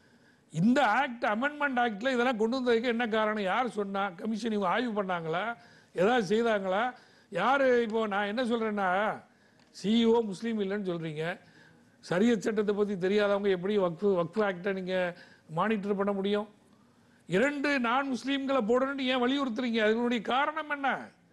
இந்த ஆக்ட் அமெண்ட்மெண்ட் ஆக்ட்ல இதெல்லாம் கொண்டு வந்ததுக்கு என்ன காரணம் யார் சொன்னா கமிஷன் இவங்க ஆய்வு பண்ணாங்களா ஏதாவது செய்தாங்களா யார் இப்போ நான் என்ன சொல்றேன்னா சிஇஓ முஸ்லீம் இல்லைன்னு சொல்றீங்க சரியத் சட்டத்தை பற்றி தெரியாதவங்க எப்படி வக்ஃபு வக்ஃபு ஆக்டை நீங்கள் மானிட்டர் பண்ண முடியும் இரண்டு நான் முஸ்லீம்களை போடணும்னு ஏன் வலியுறுத்துறீங்க அதனுடைய காரணம் என்ன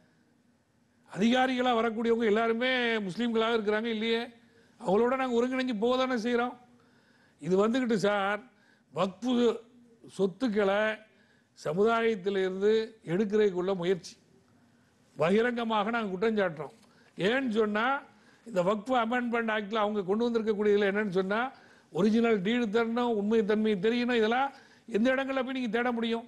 அதிகாரிகளாக வரக்கூடியவங்க எல்லாருமே முஸ்லீம்களாக இருக்கிறாங்க இல்லையே அவங்களோட நாங்கள் ஒருங்கிணைஞ்சு போக தானே செய்கிறோம் இது வந்துக்கிட்டு சார் வக்ஃபு சொத்துக்களை சமுதாயத்திலிருந்து எடுக்கிறதுக்குள்ள முயற்சி பகிரங்கமாக நாங்கள் குற்றம் சாட்டுறோம் ஏன்னு சொன்னால் இந்த வக்ஃபு அமெண்ட்மெண்ட் ஆக்டில் அவங்க கொண்டு வந்திருக்கக்கூடியதில் என்னன்னு சொன்னால் ஒரிஜினல் டீடு தரணும் உண்மை தன்மை தெரியணும் இதெல்லாம் எந்த இடங்களில் போய் நீங்கள் தேட முடியும்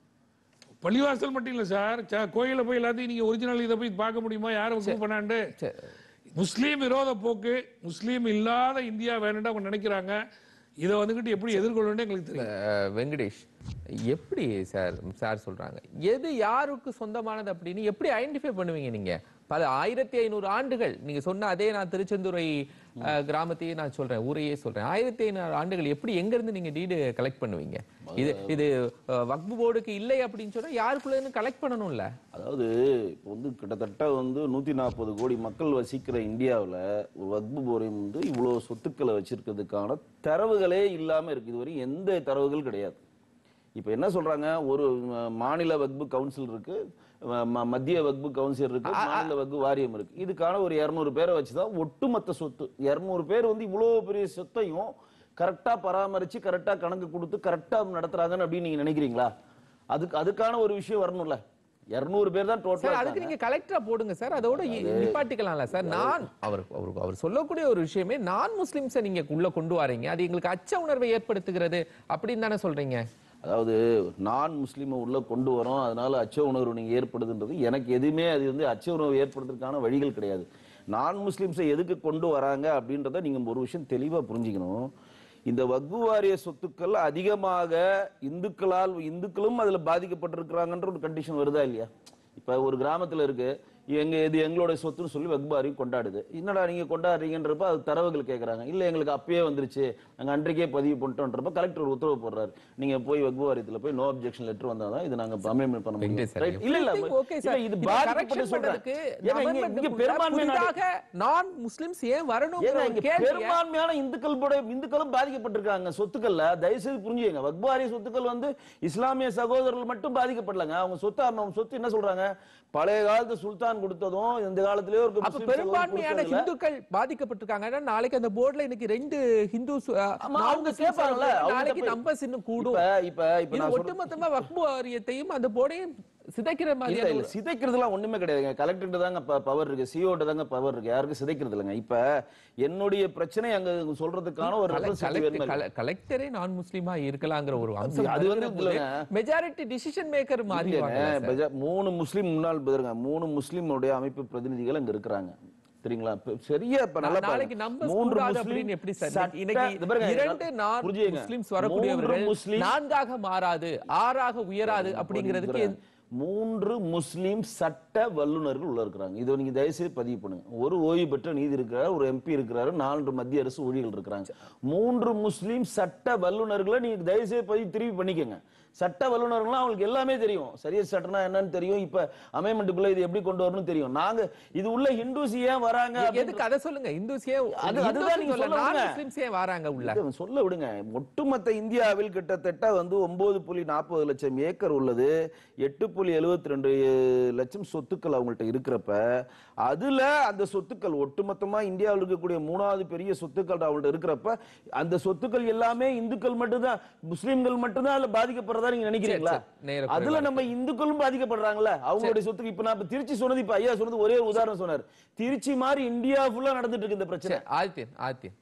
பள்ளிவாசல் மட்டும் இல்லை சார் கோயிலில் போய் எல்லாத்தையும் நீங்கள் ஒரிஜினல் இதை போய் பார்க்க முடியுமா யாரும் வக்ஃபு பண்ணாண்டு முஸ்லீம் விரோத போக்கு முஸ்லீம் இல்லாத இந்தியா வேணும்னு அவங்க நினைக்கிறாங்க இதை வந்துகிட்டு எப்படி எதிர்கொள்ளணும்னு எங்களுக்கு தெரியும் அஹ், வெங்கடேஷ் எப்படி சார் சார் சொல்றாங்க எது யாருக்கு சொந்தமானது அப்படின்னு எப்படி ஐடென்டிஃபை பண்ணுவீங்க நீங்க பல ஆயிரத்தி ஐநூறு ஆண்டுகள் நீங்க சொன்ன அதே நான் திருச்செந்துறை அஹ், கிராமத்தையே நான் சொல்றேன் ஊரையே சொல்றேன் ஆயிரத்தி ஐநூறு ஆண்டுகள் எப்படி எங்க இருந்து நீங்க டீடு கலெக்ட் பண்ணுவீங்க இது இது அஹ், வக்ஃபு போர்டுக்கு இல்லை அப்படின்னு சொன்னா யாருக்குள்ள இருந்து கலெக்ட் பண்ணணும்ல அதாவது இப்போ வந்து கிட்டத்தட்ட வந்து நூற்றி நாற்பது கோடி மக்கள் வசிக்கிற இந்தியாவில் ஒரு வக்பு போரியம் வந்து இவ்வளோ சொத்துக்களை வச்சிருக்கிறதுக்கான தரவுகளே இல்லாமல் இருக்குது இதுவரை எந்த தரவுகள் கிடையாது இப்போ என்ன சொல்றாங்க ஒரு அஹ், மாநில வக்பு கவுன்சில் இருக்கு ம- ம- மத்திய வக்பு கவுன்சில் இருக்கு மாநில வக்பு வாரியம் இருக்கு இதுக்கான ஒரு இரநூறு பேரை வச்சுதான் ஒட்டுமொத்த சொத்து இரநூறு பேர் வந்து இவ்வளோ பெரிய சொத்தையும் கரெக்டா பராமரிச்சு கரெக்டா கணக்கு கொடுத்து கரெக்டா நடத்துறாங்கன்னு அப்படின்னு நீங்க நினைக்கிறீங்களா அதுக்கு அதுக்கான ஒரு விஷயம் வரணும்ல இருநூறு பேர் தான் சார் டோட்டலா அதுக்கு நீங்க கலெக்டரா போடுங்க சார் அதோட இ- நிப்பாட்டிக்கலாம்ல சார் நான் அவர் அவருக்கு அவர் சொல்லக்கூடிய ஒரு விஷயமே நான் முஸ்லிம்ஸை நீங்க உள்ள கொண்டு வரீங்க அது எங்களுக்கு அச்ச உணர்வை ஏற்படுத்துகிறது அப்படின்னு தானே சொல்றீங்க அதாவது நான் முஸ்லீமை உள்ள கொண்டு வரோம் அதனால அச்ச உணர்வு நீங்க ஏற்படுதுன்றது எனக்கு எதுவுமே அது வந்து அச்ச உணர்வு ஏற்படுறதுக்கான வழிகள் கிடையாது நான் முஸ்லிம்ஸை எதுக்கு கொண்டு வராங்க அப்படின்றத நீங்க ஒரு விஷயம் தெளிவா புரிஞ்சுக்கணும் இந்த வக்பு வாரிய சொத்துக்கள் அதிகமாக இந்துக்களால் இந்துக்களும் அதுல பாதிக்கப்பட்டிருக்கிறாங்கன்ற ஒரு கண்டிஷன் வருதா இல்லையா இப்ப ஒரு கிராமத்துல இருக்கு எங்க இது எங்களோட சொத்துன்னு சொல்லி வக்பாரி கொண்டாடுது என்னடா நீங்க கொண்டாடுறீங்கன்றப்ப அது தரவுகள் கேக்குறாங்க இல்ல எங்களுக்கு அப்பயே வந்துருச்சு நாங்க அன்றைக்கே பதிவு பண்ணிட்டோன்றப்ப கலெக்டர் ஒரு உத்தரவு போடுறாரு நீங்க போய் வக்பு வாரியத்துல போய் நோ அப்ஜெக்ஷன் லெட்டர் வந்தாதான் இது நாங்க அமெண்ட்மெண்ட் பண்ண முடியும் சார், Right? இல்ல இல்ல everything okay, இல்ல, sir. இது இதை பாதிக்கப்பட்டு correction சொல்றேன் பண்றதுக்கு ஏன்னா இங்க- amendment இங்க க்குள்ள பெரும்பான்மை நாடு- புதிதாக நான் முஸ்லிம்ஸ் ஏன் வரணும் ஏங்க, இங்க பெரும்பான்மையான இந்துக்கள் கூட இந்துக்களும் பாதிக்கப்பட்டிருக்காங்க சொத்துக்கள்ல தயவு செய்து புரிஞ்சுங்க வக்பாரி சொத்துக்கள் வந்து இஸ்லாமிய சகோதரர்கள் மட்டும் பாதிக்கப்படலங்க அவங்க சொத்து அவங்க சொத்து என்ன சொல்றாங்க பழைய காலத்து சுல்தான் கொடுத்ததும் இந்த காலத்திலேயே ஒரு அப்ப முஸ்லிம் சகோதரர் பெரும்பான்மையான கொடுத்ததுல- ஹிந்துக்கள் பாதிக்கப்பட்டிருக்காங்க ஏன்னா நாளைக்கு அந்த போர்டுல இன்னைக்கு ரெண்டு ஹிந்துஸ் ஆமா, அவங்க கேட்பாங்கல்ல, அவங்க நாளைக்கு போய்- நம்பர்ஸ் இன்னும் கூடும் இப்ப- இப்ப- இப்ப இது நான் சொல்ற- ஒட்டுமொத்தமா வக்பு வாரியத்தையும் அந்த போர்டையும் சிதைக்கிற இல்ல மாதிரியான இல்ல ஒரு- சிதைக்கிறதுலாம் ஒண்ணுமே கிடையாதுங்க கலெக்டர்கிட்ட தாங்க பவர் இருக்கு சிஓட்ட தாங்க பவர் இருக்கு யாருக்கும் சிதைக்கிறது இல்லைங்க இப்ப என்னுடைய பிரச்சனை அங்க சொல்றதுக்கான ஒரு கலெக்ட்- representative கலெக்ட்- வேணுமா கல- கலெக்டரே நான் முஸ்லிமா இருக்கலாங்கிற ஒரு அம்சம் அது வந்து இல்லைங்க. மெஜாரிட்டி டிசிஷன் மேக்கர் மாறி இல்லைங்க, பஜா- மூணு முஸ்லிம் முன்னாள் பேருங்க மூணு முஸ்லிமுடைய அமைப்பு பிரதிநிதிகள் அங்க இருக்கிறாங்க சரிங்களா இப்ப சரியா இப்ப நல்லா நாளைக்கு பாருங்க. numbers மூன்று கூடாது முஸ்லிம் அப்படின்னு எப்படி சார் சட்ட- இன்னைக்கு இது பாருங்க, இரண்டு நான் புரிஞ்சுக்கங்க. முஸ்லிம்ஸ் மூன்று வரக்கூடியவர்கள் முஸ்லிம் நான்காக மாறாது ஆறாக உயராது அப்படிங்கிறதுக்கு எந்த- மூன்று முஸ்லிம் சட்ட வல்லுநர்கள் உள்ள இருக்கிறாங்க இதை நீங்க தயவுசெய்து பதிவு பண்ணுங்க ஒரு ஓய்வு பெற்ற நீதி இருக்கிறார் ஒரு எம்பி இருக்கிறாரு நான்கு மத்திய அரசு ஊழியர்கள் இருக்கிறாங்க மூன்று முஸ்லிம் சட்ட வல்லுநர்களை நீங்க தயவுசெய்து பதிவு திருப்பி பண்ணிக்கோங்க சட்ட வல்லுநர்கள்லாம் அவங்களுக்கு எல்லாமே தெரியும் சரியா சட்டம்னா என்னன்னு தெரியும் இப்ப அமெண்ட்மெண்ட்டுக்குள்ள இது எப்படி கொண்டு வரணும்னு தெரியும் நாங்க இது உள்ள ஹிந்துஸ் ஏன் வராங்க எ- எதுக்கு அதை சொல்லுங்க இந்துஸ் ஏன் அது- அதுதான் நீங்க சொல்ல நான் விடுங்க. முஸ்லிம்ஸ் ஏன் வராங்க உள்ள இதை சொல்ல விடுங்க ஒட்டுமொத்த இந்தியாவில் கிட்டத்தட்ட வந்து ஒன்பது புள்ளி நாற்பது லட்சம் ஏக்கர் உள்ளது எட்டு புள்ளி எழுபத்தி ரெண்டு லட்சம் சொத்துக்கள் அவங்கள்ட்ட இருக்கிறப்ப அதுல அந்த சொத்துக்கள் ஒட்டுமொத்தமா இந்தியாவில் இருக்கக்கூடிய மூணாவது பெரிய சொத்துக்கள் அவங்கள்ட்ட இருக்கிறப்ப அந்த சொத்துக்கள் எல்லாமே இந்துக்கள் மட்டும்தான் முஸ்லிம்கள் மட்டும்தான் அதுல பாதிக்கப்படுறதா நீங்க நினைக்கிறீங்களா சரி, சரி. நேர அதுல குறைவா நம்ம இந்துக்களும் பாதிக்கப்படுறாங்கல்ல அவங்களுடைய சொத்துக்கு இப்ப நான் இப்ப திருச்சி சொன்னது இப்ப ஐயா சொன்னது ஒரே ஒரு உதாரணம் சொன்னார் திருச்சி மாதிரி இந்தியா ஃபுல்லா நடந்துட்டு இருக்கு இந்த பிரச்சனை ஆதித்யன் ஆதித்யன்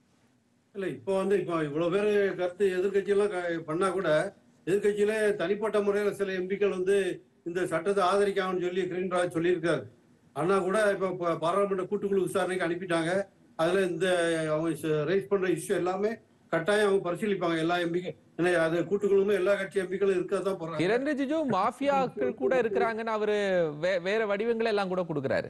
இல்ல இப்போ வந்து இப்போ இவ்வளவு பேர் கருத்து எதிர்க்கட்சி எல்லாம் க- பண்ணா கூட எதிர்க்கட்சியில தனிப்பட்ட முறையில சில எம்பிக்கள் வந்து இந்த சட்டத்தை ஆதரிக்காமன்னு சொல்லி கிரீன்ராஜ் சொல்லியிருக்காரு ஆனா கூட இப்ப ப- பாராளுமன்ற கூட்டுக்குழு விசாரணைக்கு அனுப்பிட்டாங்க அதுல இந்த அவங்க ரைஸ் பண்ற இஷ்யூ எல்லாமே கட்டாயம் அவங்க பரிசீலிப்பாங்க எல்லா எம்பிக்கள் ஏன்னா அது கூட்டுக்குழுமே எல்லா கட்சி எம்பிக்களும் இருக்கதான் போறாங்க கிரண் ரிஜிஜு மாஃபியாக்கள் கூட இருக்கிறாங்கன்னு அவரு வே- வேற வடிவங்கள் எல்லாம் கூட கொடுக்குறாரு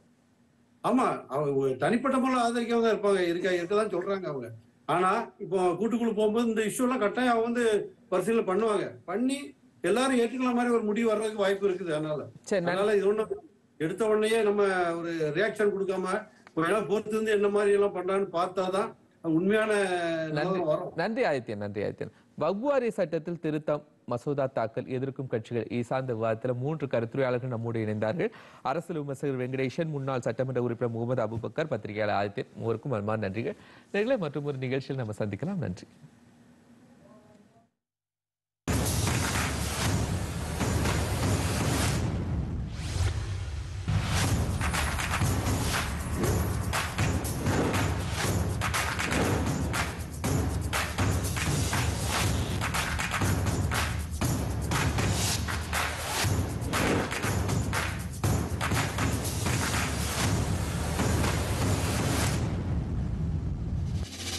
ஆமா அவங்க தனிப்பட்ட முறையில் ஆதரிக்காம தான் இருப்பாங்க இருக்க இருக்கதான் சொல்றாங்க அவங்க ஆனா இப்போ கூட்டுக்குழு போகும்போது இந்த இஷ்யூ எல்லாம் கட்டாயம் அவங்க வந்து பரிசீலனை பண்ணுவாங்க பண்ணி எல்லாரும் ஏற்றுக்கிற மாதிரி ஒரு முடிவு வர்றதுக்கு வாய்ப்பு இருக்குது அதனால அதனால இது ஒண்ணும் எடுத்த உடனே நம்ம ஒரு ரியாக்ஷன் கொடுக்காம கொஞ்ச நாள் பொறுத்து இருந்து என்ன மாதிரி எல்லாம் பண்றான்னு பார்த்தாதான் உண்மையான நன்றி நிலவரம் வரும் நன்றி ஆதித்யன் நன்றி ஆதித்யன் வக்வாரி சட்டத்தில் திருத்தம் மசோதா தாக்கல் எதிர்க்கும் கட்சிகள் ஈசாந்த விவாதத்தில் மூன்று கருத்துரையாளர்கள் நம்மோடு இணைந்தார்கள் அரசியல் விமர்சகர் வெங்கடேசன் முன்னாள் சட்டமன்ற உறுப்பினர் முகமது அபுபக்கர் பத்திரிகையாளர் ஆதித்யன் மூவருக்கும் மன்மான நன்றிகள் நேர்களை மற்றும் ஒரு நிகழ்ச்சியில் நம்ம சந்திக்கலாம் நன்றி